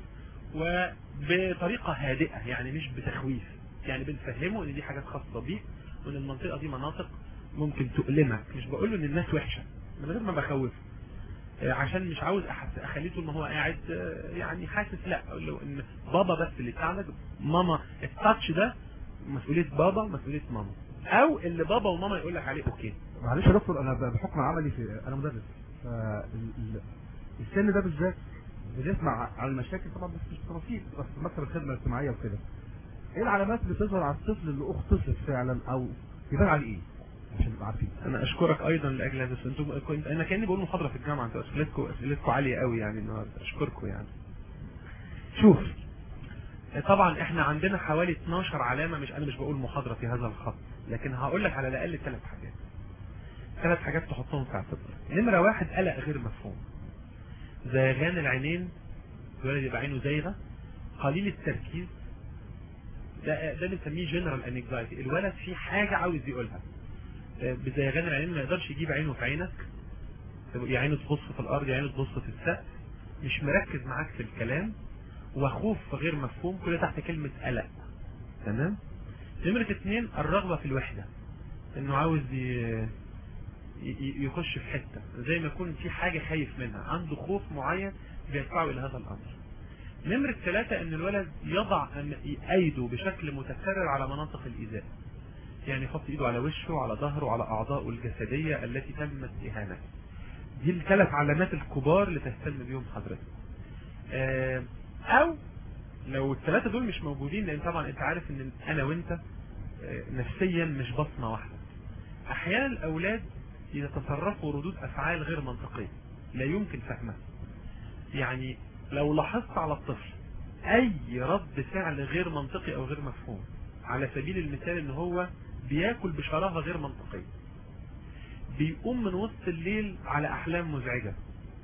وبطريقه هادئه يعني مش بتخويف يعني بنفهمه ان دي حاجات خاصه بيك وان المنطقه دي مناطق ممكن تؤلمك مش بقول له ان الناس وحشه من غير ما بخوفه آه، عشان مش عاوز أحس اخليه طول ما هو قاعد آه، يعني حاسس لا اقول له ان بابا بس اللي يساعدك ماما التاتش ده مسؤوليه بابا مسؤوليه ماما او اللي بابا وماما يقول لك عليه اوكي معلش يا دكتور انا ب- بحكم عملي في انا مدرس فال- ال- السن ده بالذات بنسمع عن المشاكل طبعا بس مش تفاصيل بس مكتب الخدمه الاجتماعيه وكده ايه العلامات اللي بتظهر على الطفل اللي اختصر فعلا او يبان عليه ايه عشان نبقى عارفين انا اشكرك ايضا لاجل هذا السؤال. انتوا كنت انا كاني بقول محاضره في الجامعه انتوا اسئلتكم اسئلتكم عاليه قوي يعني النهارده اشكركم يعني شوف طبعا احنا عندنا حوالي 12 علامه مش انا مش بقول محاضره في هذا الخط لكن هقول لك على الاقل ثلاث حاجات ثلاث حاجات تحطهم في اعتبارك نمره واحد قلق غير مفهوم زيغان العينين الولد يبقى عينه زايغه قليل التركيز ده ده بنسميه جنرال انكزايتي الولد فيه حاجه عاوز يقولها آه، بزيغان العينين ما يقدرش يجيب عينه في عينك يا عينه تبص في الارض يا عينه تبص في السقف مش مركز معاك في الكلام وخوف غير مفهوم كل ده تحت كلمة قلق تمام نمرة اتنين الرغبة في الوحدة انه عاوز ي- ي- يخش في حتة زي ما يكون في حاجة خايف منها عنده خوف معين بيدفعه الى هذا الامر نمرة ثلاثة ان الولد يضع أم- ايده بشكل متكرر على مناطق الايذاء يعني يحط ايده على وشه وعلى ظهره وعلى اعضائه الجسدية التي تمت اهانته دي الثلاث علامات الكبار اللي تهتم بيهم حضرتك آه، او لو الثلاثة دول مش موجودين لان طبعا انت عارف ان انا وانت آه، نفسيا مش بصمة واحدة احيانا الاولاد يتصرفوا ردود افعال غير منطقية لا يمكن فهمها يعني لو لاحظت على الطفل اي رد فعل غير منطقي او غير مفهوم على سبيل المثال ان هو بياكل بشراهة غير منطقية بيقوم من وسط الليل على احلام مزعجة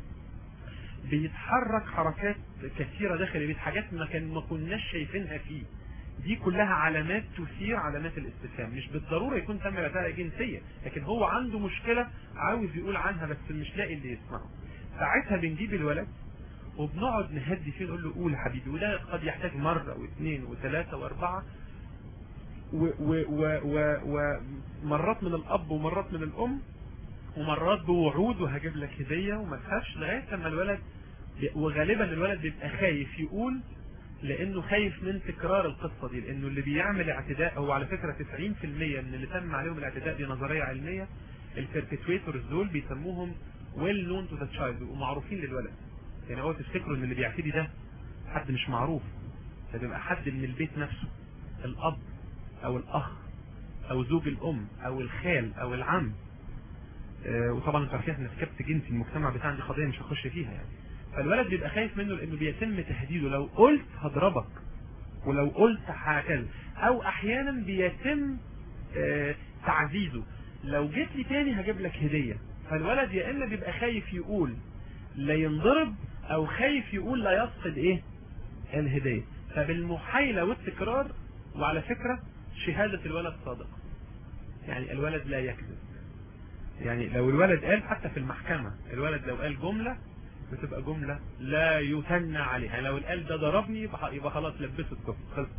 بيتحرك حركات كثيرة داخل البيت حاجات ما كان ما كناش شايفينها فيه دي كلها علامات تثير علامات الاستفهام مش بالضرورة يكون تم رسالة جنسية لكن هو عنده مشكلة عاوز يقول عنها بس مش لاقي اللي يسمعه ساعتها بنجيب الولد وبنقعد نهدي فيه نقول له قول يا حبيبي وده قد يحتاج مرة واثنين وثلاثة واربعة و- و- و- و- ومرات من الاب ومرات من الام ومرات بوعود وهجيب لك هديه وما تخافش لغايه لما الولد بي- وغالبا الولد بيبقى خايف يقول لانه خايف من تكرار القصه دي لانه اللي بيعمل اعتداء هو على فكره 90% من اللي تم عليهم الاعتداء دي نظريه علميه البربتويتورز دول بيسموهم ويل نون تو ذا تشايلد ومعروفين للولد يعني هو تفتكروا ان اللي بيعتدي ده حد مش معروف ده بيبقى حد من البيت نفسه الاب او الاخ او زوج الام او الخال او العم آه، وطبعا انتوا عارفين احنا في كبت جنسي المجتمع بتاعنا دي قضيه مش هخش فيها يعني فالولد بيبقى خايف منه لانه بيتم تهديده لو قلت هضربك ولو قلت هكذا او احيانا بيتم آه، تعزيزه لو جيت لي تاني هجيب لك هديه فالولد يا اما بيبقى خايف يقول لا ينضرب او خايف يقول لا يفقد ايه الهديه فبالمحايله والتكرار وعلى فكره شهاده الولد صادقه يعني الولد لا يكذب يعني لو الولد قال حتى في المحكمة الولد لو قال جملة بتبقى جملة لا يثنى عليها يعني لو قال ده ضربني يبقى يبقى خلاص لبسه الكفر خلص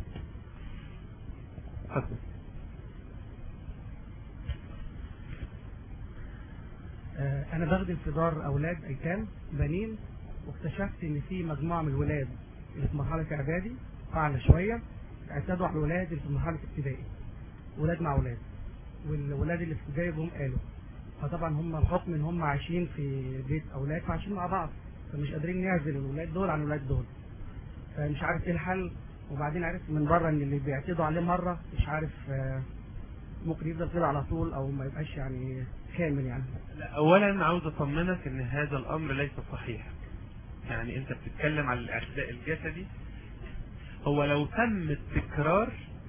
خلص آه، انا بخدم في دار اولاد ايتام بنين واكتشفت ان في مجموعه من الولاد اللي في مرحله اعدادي اعلى شويه اعتدوا على الولاد اللي في مرحله ابتدائي ولاد مع ولاد والولاد اللي في ابتدائي جم قالوا فطبعا هم بحكم ان هم عايشين في بيت اولاد فعايشين مع بعض فمش قادرين نعزل الولاد دول عن الولاد دول فمش عارف ايه الحل وبعدين عرفت من بره ان اللي بيعتدوا عليه مره مش عارف آه، ممكن يفضل كده على طول او ما يبقاش يعني كامل يعني لا، اولا عاوز اطمنك ان هذا الامر ليس صحيح يعني انت بتتكلم عن الاعتداء الجسدي هو لو تم التكرار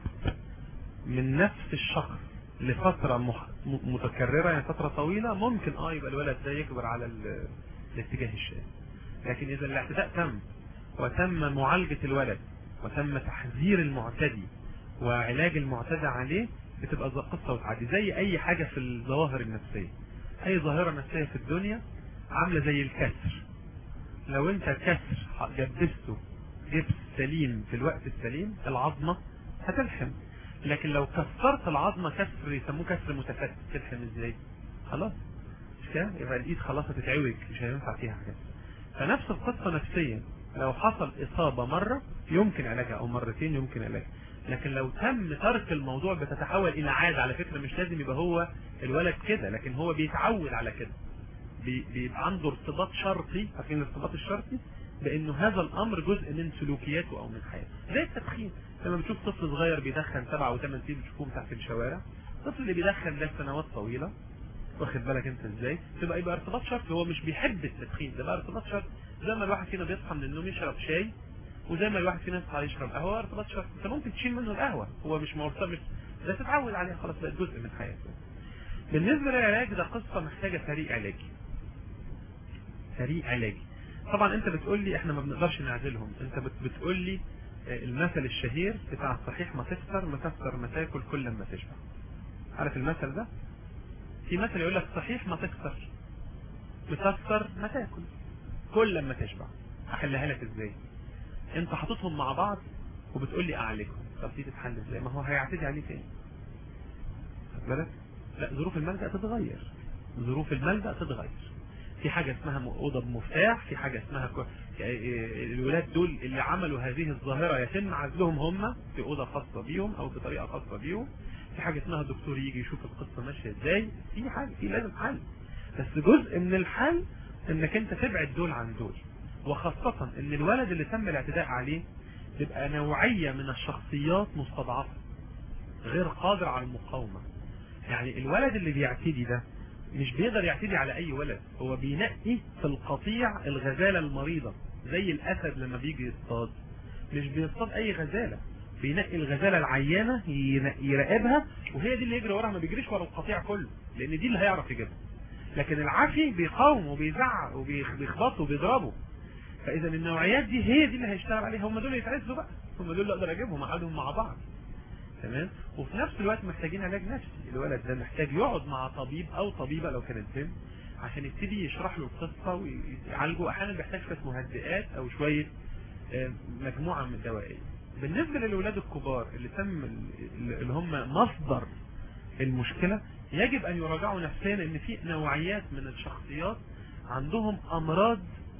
من نفس الشخص لفترة مح... م- متكررة يعني فترة طويلة ممكن اه يبقى الولد ده يكبر على ال... الاتجاه الشاذ لكن اذا الاعتداء تم وتم معالجة الولد وتم تحذير المعتدي وعلاج المعتدى عليه بتبقى زي قصة وتعدي زي اي حاجة في الظواهر النفسية اي ظاهرة نفسية في الدنيا عاملة زي الكسر لو انت كسر جبسته جبس سليم في الوقت السليم العظمة هتلحم لكن لو كسرت العظمة كسر يسموه كسر متفتت تلحم ازاي خلاص مش كده يبقى الايد خلاص هتتعوج مش هينفع فيها حاجة فنفس القصة نفسيا لو حصل اصابة مرة يمكن علاجها او مرتين يمكن علاجها لكن لو تم ترك الموضوع بتتحول الى عادة على فكرة مش لازم يبقى هو الولد كده لكن هو بيتعود على كده بي- بيبقى عنده ارتباط شرطي عارفين الارتباط الشرطي بانه هذا الامر جزء من سلوكياته او من حياته زي التدخين لما بتشوف طفل صغير بيدخن سبعة او ثمان سنين بتشوفهم تحت الشوارع الطفل اللي بيدخن ده سنوات طويلة واخد بالك انت ازاي تبقى يبقى ارتباط شرطي هو مش بيحب التدخين ده بقى ارتباط شرطي زي ما الواحد فينا بيصحى من النوم يشرب شاي وزي ما الواحد فينا يصحى يشرب قهوه ارتباط شرطي انت ممكن تشيل منه القهوه هو مش مرتبط ده تتعود عليها خلاص بقت جزء من حياته بالنسبه للعلاج ده قصه محتاجه فريق علاجي فريق علاجي طبعا انت بتقول لي احنا ما بنقدرش نعزلهم انت بت- بتقول لي آه، المثل الشهير بتاع الصحيح ما تفطر ما تفطر ما تاكل كل ما تشبع عارف المثل ده في مثل يقول لك صحيح ما تكسر مكسر ما تاكل كل لما تشبع هحلها لك ازاي انت حاططهم مع بعض وبتقول لي اعالجهم طب دي تتحل ازاي ما هو هيعتدي عليه تاني خد بالك لا ظروف الملجأ تتغير ظروف الملجأ تتغير في حاجة اسمها م- أوضة بمفتاح في حاجة اسمها كو... يعني الولاد دول اللي عملوا هذه الظاهرة يتم عزلهم هم في أوضة خاصة بيهم أو بطريقة خاصة بيهم في حاجة اسمها الدكتور يجي يشوف القصة ماشية ازاي في حاجة في لازم حل بس جزء من الحل انك انت تبعد دول عن دول وخاصة ان الولد اللي تم الاعتداء عليه تبقى نوعية من الشخصيات مستضعفة غير قادر على المقاومة يعني الولد اللي بيعتدي ده مش بيقدر يعتدي على اي ولد هو بينقي في القطيع الغزالة المريضة زي الاسد لما بيجي يصطاد مش بيصطاد اي غزالة بينقي الغزالة العيانة ين- يراقبها وهي دي اللي يجري وراها ما بيجريش ورا القطيع كله لان دي اللي هيعرف يجيبها لكن العافي بيقاوم وبيزعق وبيخبطه وبيضربه فاذا النوعيات دي هي دي اللي هيشتغل عليها هم دول اللي يتعزوا بقى هم دول اللي اقدر اجيبهم اقعدهم مع بعض تمام وفي نفس الوقت محتاجين علاج نفسي الولد ده محتاج يقعد مع طبيب او طبيبه لو كانت بنت عشان يبتدي يشرح له القصه ويعالجه احيانا بيحتاج شويه مهدئات او شويه آه، مجموعه من الدوائر بالنسبه للاولاد الكبار اللي تم اللي هم مصدر المشكله يجب ان يراجعوا نفسيا ان في نوعيات من الشخصيات عندهم امراض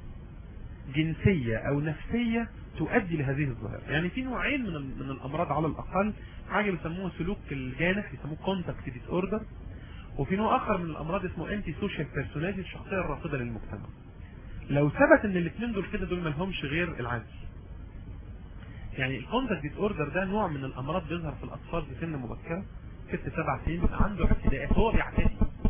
جنسية او نفسية تؤدي لهذه الظاهرة يعني في نوعين من ال- من الامراض على الاقل حاجة بيسموها سلوك الجانح يسموه كونتاكت ديس اوردر وفي نوع اخر من الامراض اسمه انتي سوشيال بيرسوناليتي الشخصية الرافضة للمجتمع لو ثبت ان الاثنين دول كده دول ما لهمش غير العزل يعني الكونتاكت ديس اوردر ده نوع من الامراض بيظهر في الاطفال في سن مبكرة ست سبع سنين بيبقى عنده اعتداءات هو بيعتدي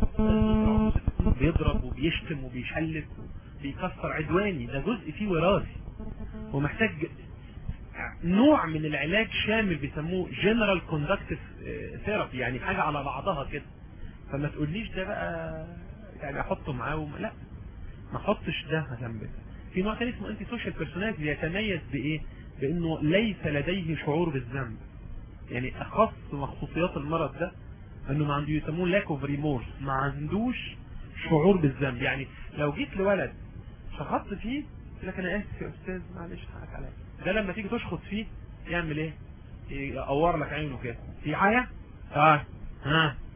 بيضرب وبيشتم وبيشلت بيكسر عدواني ده جزء فيه وراثي ومحتاج نوع من العلاج شامل بيسموه جنرال كوندكتيف ثيرابي يعني حاجة على بعضها كده فما تقوليش ده بقى يعني احطه معاه وما لا ما احطش ده جنب ده. في نوع تاني اسمه انتي سوشيال بيرسوناليتي بيتميز بايه بانه ليس لديه شعور بالذنب يعني اخص خصوصيات المرض ده انه ما عنده يسموه لاك اوف ريمورس ما عندوش شعور بالذنب يعني لو جيت لولد شخصت فيه يقول لك انا اسف يا استاذ معلش حقك عليا ده لما تيجي تشخط فيه يعمل ايه يقور لك عينه كده في حاجه اه ها